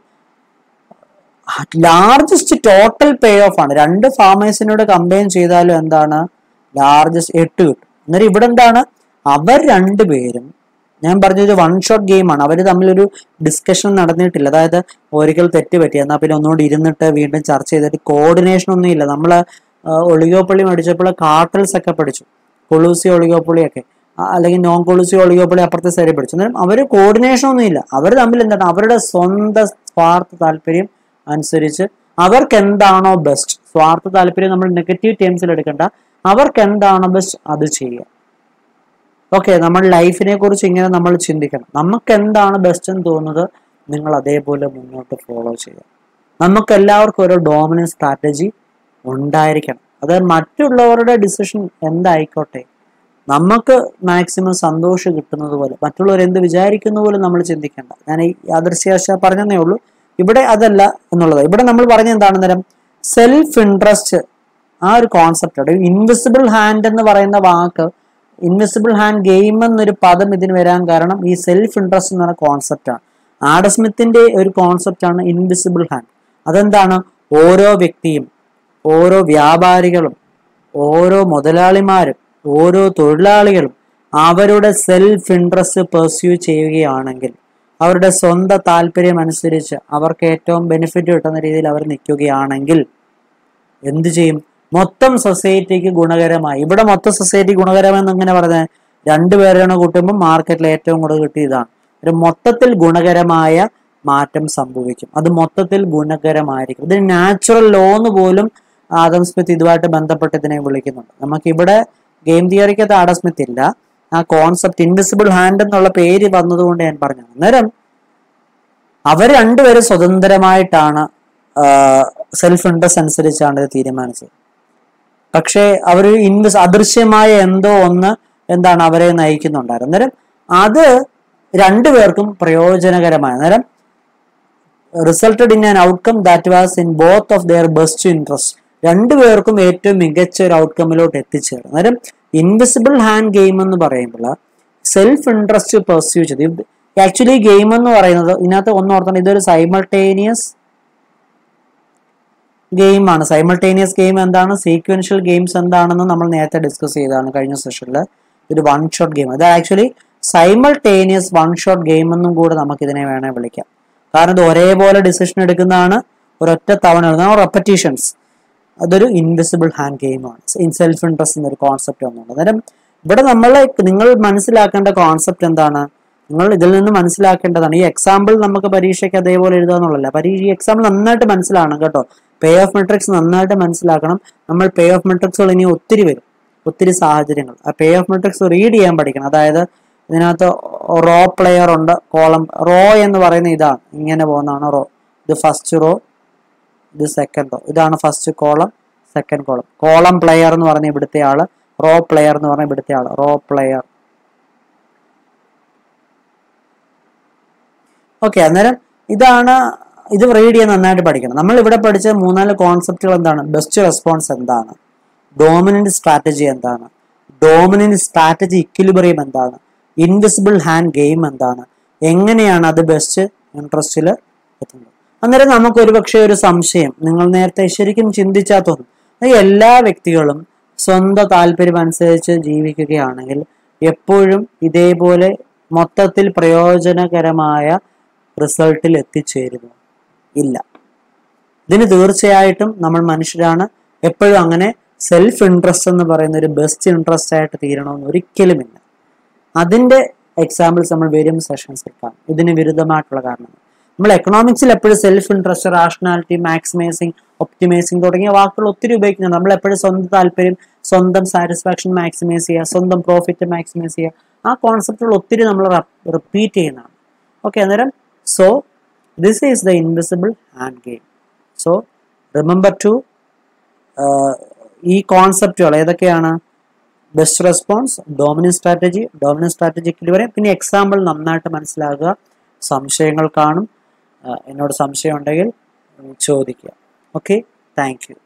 ലാർജസ്റ്റ് ടോട്ടൽ പേ ഓഫ് ആണ് രണ്ട് ഫാമേഴ്സിനോട് കമ്പയിൻ ചെയ്താലും എന്താണ് ലാർജസ്റ്റ് എട്ട് കിട്ടും അന്നേരം ഇവിടെ എന്താണ് അവർ രണ്ടുപേരും ഞാൻ പറഞ്ഞത് വൺ ഷോട്ട് ഗെയിമാണ് അവർ തമ്മിലൊരു ഡിസ്കഷൻ നടന്നിട്ടില്ല അതായത് ഒരിക്കൽ തെറ്റ് പറ്റി എന്നാൽ പിന്നെ ഒന്നുകൂടി ഇരുന്നിട്ട് വീണ്ടും ചർച്ച ചെയ്തിട്ട് കോർഡിനേഷൻ ഒന്നും ഇല്ല നമ്മൾ ഒളിഗോപ്പള്ളി മേടിച്ചപ്പോൾ കാർട്ടൽസ് ഒക്കെ പഠിച്ചു കൊളൂസി ഒളിഗോപ്പള്ളിയൊക്കെ ആ, അല്ലെങ്കിൽ നോൺ കൊളൂസി ഒളിഗോപ്പള്ളി അപ്പുറത്തെ സൈഡിൽ പഠിച്ചു അന്നേരം അവർ കോർഡിനേഷൻ ഒന്നും ഇല്ല അവർ തമ്മിൽ എന്താണ് അവരുടെ സ്വന്തം സ്വാർത്ഥ താല്പര്യം അനുസരിച്ച് അവർക്ക് എന്താണോ ബെസ്റ്റ് സ്വാർത്ഥ താല്പര്യം നമ്മൾ നെഗറ്റീവ് ടേംസിൽ എടുക്കണ്ട അവർക്ക് എന്താണോ ബെസ്റ്റ് അത് ചെയ്യുക ഓക്കെ നമ്മൾ ലൈഫിനെ കുറിച്ച് ഇങ്ങനെ നമ്മൾ ചിന്തിക്കണം നമുക്ക് എന്താണ് ബെസ്റ്റ് എന്ന് തോന്നുന്നത് നിങ്ങൾ അതേപോലെ മുന്നോട്ട് ഫോളോ ചെയ്യുക നമുക്ക് എല്ലാവർക്കും ഒരു ഡോമിനൻസ് സ്ട്രാറ്റജി ഉണ്ടായിരിക്കണം അത് മറ്റുള്ളവരുടെ ഡിസിഷൻ എന്തായിക്കോട്ടെ നമുക്ക് മാക്സിമം സന്തോഷം കിട്ടുന്നത് പോലെ മറ്റുള്ളവർ എന്ത് വിചാരിക്കുന്ന പോലും നമ്മൾ ചിന്തിക്കേണ്ട ഞാൻ ഈ യാദൃശ്യാശ പറഞ്ഞതേ ഉള്ളൂ ഇവിടെ അതല്ല എന്നുള്ളത് ഇവിടെ നമ്മൾ പറഞ്ഞ എന്താണ് നേരം സെൽഫ് ഇൻട്രസ്റ്റ് ആ ഒരു കോൺസെപ്റ്റ് ഇൻവിസിബിൾ ഹാൻഡ് എന്ന് പറയുന്ന വാക്ക് ഇൻവിസിബിൾ ഹാൻഡ് ഗെയിം എന്നൊരു പദം ഇതിന് വരാൻ കാരണം ഈ സെൽഫ് ഇൻട്രസ്റ്റ് എന്ന് പറയുന്ന കോൺസെപ്റ്റാണ് ആഡസ്മിത്തിന്റെ ഒരു കോൺസെപ്റ്റാണ് ഇൻവിസിബിൾ ഹാൻഡ് അതെന്താണ് ഓരോ വ്യക്തിയും ഓരോ വ്യാപാരികളും ഓരോ മുതലാളിമാരും ഓരോ തൊഴിലാളികളും അവരുടെ സെൽഫ് ഇൻട്രസ്റ്റ് പെർസ്യൂ ചെയ്യുകയാണെങ്കിൽ അവരുടെ സ്വന്തം താല്പര്യം അനുസരിച്ച് അവർക്ക് ഏറ്റവും ബെനിഫിറ്റ് കിട്ടുന്ന രീതിയിൽ അവർ നിൽക്കുകയാണെങ്കിൽ എന്ത് ചെയ്യും മൊത്തം സൊസൈറ്റിക്ക് ഗുണകരമായി ഇവിടെ മൊത്തം സൊസൈറ്റി ഗുണകരമെന്ന് എങ്ങനെ പറഞ്ഞത് രണ്ടുപേരാണ് കൂട്ടുമ്പോൾ മാർക്കറ്റിൽ ഏറ്റവും കൂടുതൽ കിട്ടിയതാണ് ഒരു മൊത്തത്തിൽ ഗുണകരമായ മാറ്റം സംഭവിക്കും അത് മൊത്തത്തിൽ ഗുണകരമായിരിക്കും ഇത് നാച്ചുറൽ ലോ എന്ന് പോലും ആദം സ്മിത്ത് ഇതുമായിട്ട് ബന്ധപ്പെട്ട് ഇതിനെ വിളിക്കുന്നുണ്ട് നമുക്ക് ഇവിടെ ഗെയിം തിയറിക്കകത്ത് ആഡം സ്മിത്ത് ഇല്ല ആ കോൺസെപ്റ്റ് ഇൻവിസിബിൾ ഹാൻഡ് എന്നുള്ള പേര് വന്നതുകൊണ്ട് ഞാൻ പറഞ്ഞു അന്നേരം അവർ രണ്ടുപേരും സ്വതന്ത്രമായിട്ടാണ് സെൽഫ് ഇൻട്രസ്റ്റ് അനുസരിച്ചാണ് ഇത് തീരുമാനിച്ചത് പക്ഷേ അവർ ഇൻവെസ് അദൃശ്യമായ എന്തോ ഒന്ന് എന്താണ് അവരെ നയിക്കുന്നുണ്ടായിരുന്നു അന്നേരം അത് രണ്ടുപേർക്കും പ്രയോജനകരമായ അന്നേരം resulted in an outcome that was in both of their best interest രണ്ടുപേർക്കും ഏറ്റവും മികച്ച ഒരു ഔട്ട്കമ്മിലോട്ട് എത്തിച്ചേരും അന്നേരം ഇൻവിസിബിൾ ഹാൻഡ് ഗെയിം എന്ന് പറയുമ്പോൾ സെൽഫ് ഇൻട്രസ്റ്റ് പെർസ്യൂ ചെയ്ത് ആക്ച്വലി ഗെയിം എന്ന് പറയുന്നത് ഇതിനകത്ത് ഒന്ന് ഓർത്തണം ഇതൊരു സൈമൾട്ടേനിയസ് ഗെയിമാണ് സൈമൾട്ടേനിയസ് ഗെയിം എന്താണ് സീക്വൻഷ്യൽ ഗെയിംസ് എന്താണെന്ന് നമ്മൾ നേരത്തെ ഡിസ്കസ് ചെയ്തതാണ് കഴിഞ്ഞ സെഷനിൽ ഒരു വൺ ഷോട്ട് ഗെയിം അത് actually simultaneous one shot game എന്നും കൂടെ നമുക്ക് ഇതിനെ വേണേൽ വിളിക്കാം കാരണം ഇത് ഒരേപോലെ ഡിസിഷൻ എടുക്കുന്നതാണ് ഒരൊറ്റ തവണ എടുക്കുന്ന റെപ്പറ്റീഷൻസ് അതൊരു ഇൻവിസിബിൾ ഹാൻഡ് ഗെയിമാണ് ഇൻ സെൽഫ് ഇൻട്രസ്റ്റ് എന്നൊരു കോൺസെപ്റ്റ് ഒന്നുണ്ട് അന്നേരം ഇവിടെ നമ്മൾ നിങ്ങൾ മനസ്സിലാക്കേണ്ട കോൺസെപ്റ്റ് എന്താണ് നിങ്ങൾ ഇതിൽ നിന്ന് മനസ്സിലാക്കേണ്ടതാണ് ഈ എക്സാമ്പിൾ നമുക്ക് പരീക്ഷയ്ക്ക് അതേപോലെ എഴുതാന്നുള്ളല്ല പരീക്ഷ ഈ എക്സാമ്പിൾ നന്നായിട്ട് മനസ്സിലാക്കണം കേട്ടോ പേ ഓഫ് മെട്രിക്സ് നന്നായിട്ട് മനസ്സിലാക്കണം നമ്മൾ പേ ഓഫ് മെട്രിക്സുകൾ ഇനി ഒത്തിരി വരും ഒത്തിരി സാഹചര്യങ്ങൾ ആ പേ ഓഫ് മെട്രിക്സ് റീഡ് ചെയ്യാൻ പഠിക്കണം അതായത് ഇതിനകത്ത് റോ പ്ലെയർ ഉണ്ട് കോളം റോ എന്ന് പറയുന്ന ഇതാണ് ഇങ്ങനെ പോകുന്നതാണ് റോ ഇത് ഫസ്റ്റ് റോ ഇത് സെക്കൻഡ് റോ ഇതാണ് first column second column column player എന്ന് പറഞ്ഞ ഇവിടുത്തെ ആള് റോ പ്ലെയർ എന്ന് പറഞ്ഞ ഇവിടുത്തെ ആള് റോ പ്ലെയർ ഓക്കെ അന്നേരം ഇതാണ് ഇത് റീഡ് ചെയ്യാൻ നന്നായിട്ട് പഠിക്കണം നമ്മൾ ഇവിടെ പഠിച്ച മൂന്നാല് കോൺസെപ്റ്റുകൾ എന്താണ് ബെസ്റ്റ് റെസ്പോൺസ് എന്താണ് ഡോമിനന്റ് സ്ട്രാറ്റജി എന്താണ് ഡോമിനന്റ് സ്ട്രാറ്റജി ഇക്വിലിബ്രിയം എന്താണ് ഇൻവിസിബിൾ ഹാൻഡ് ഗെയിം എന്താണ് എങ്ങനെയാണ് അത് ബെസ്റ്റ് ഇൻട്രസ്റ്റിൽ എത്തുന്നത് അന്നേരം നമുക്ക് ഒരുപക്ഷെ ഒരു സംശയം നിങ്ങൾ നേരത്തെ ശരിക്കും ചിന്തിച്ചാൽ തോന്നും അത് എല്ലാ വ്യക്തികളും സ്വന്തം താല്പര്യം അനുസരിച്ച് ജീവിക്കുകയാണെങ്കിൽ എപ്പോഴും ഇതേപോലെ മൊത്തത്തിൽ പ്രയോജനകരമായ റിസൾട്ടിൽ എത്തിച്ചേരുന്നു ഇല്ല ഇതിന് തീർച്ചയായിട്ടും നമ്മൾ മനുഷ്യരാണ് എപ്പോഴും അങ്ങനെ സെൽഫ് ഇൻട്രസ്റ്റ് എന്ന് പറയുന്ന ഒരു ബെസ്റ്റ് ഇൻട്രസ്റ്റ് ആയിട്ട് തീരണമെന്ന് ഒരിക്കലുമില്ല അതിന്റെ എക്സാമ്പിൾസ് നമ്മൾ വരും സെഷൻസിൽ കാണും ഇതിന് വിരുദ്ധമായിട്ടുള്ള കാരണം നമ്മൾ എക്കണോമിക്സിൽ എപ്പോഴും self interest rationality maximising optimising തുടങ്ങിയ വാക്കുകൾ ഒത്തിരി ഉപയോഗിക്കുന്നുണ്ട് നമ്മൾ എപ്പോഴും സ്വന്തം താല്പര്യം സ്വന്തം സാറ്റിസ്ഫാക്ഷൻ മാക്സിമൈസ് ചെയ്യുക സ്വന്തം പ്രോഫിറ്റ് മാക്സിമൈസ് ചെയ്യുക ആ കോൺസെപ്റ്റുകൾ ഒത്തിരി നമ്മൾ റിപ്പീറ്റ് ചെയ്യുന്നതാണ് ഓക്കെ അന്നേരം so this is the invisible hand game so remember to ഈ കോൺസെപ്റ്റുകൾ ഏതൊക്കെയാണ് best response dominant strategy dominant സ്ട്രാറ്റജിക്കിൽ വരെ പിന്നെ എക്സാമ്പിൾ നന്നായിട്ട് മനസ്സിലാക്കുക സംശയങ്ങൾ കാണും ആ, എന്നോട് സംശയം ഉണ്ടെങ്കിൽ ഉം, ചോദിക്കുക ഓക്കെ താങ്ക് യു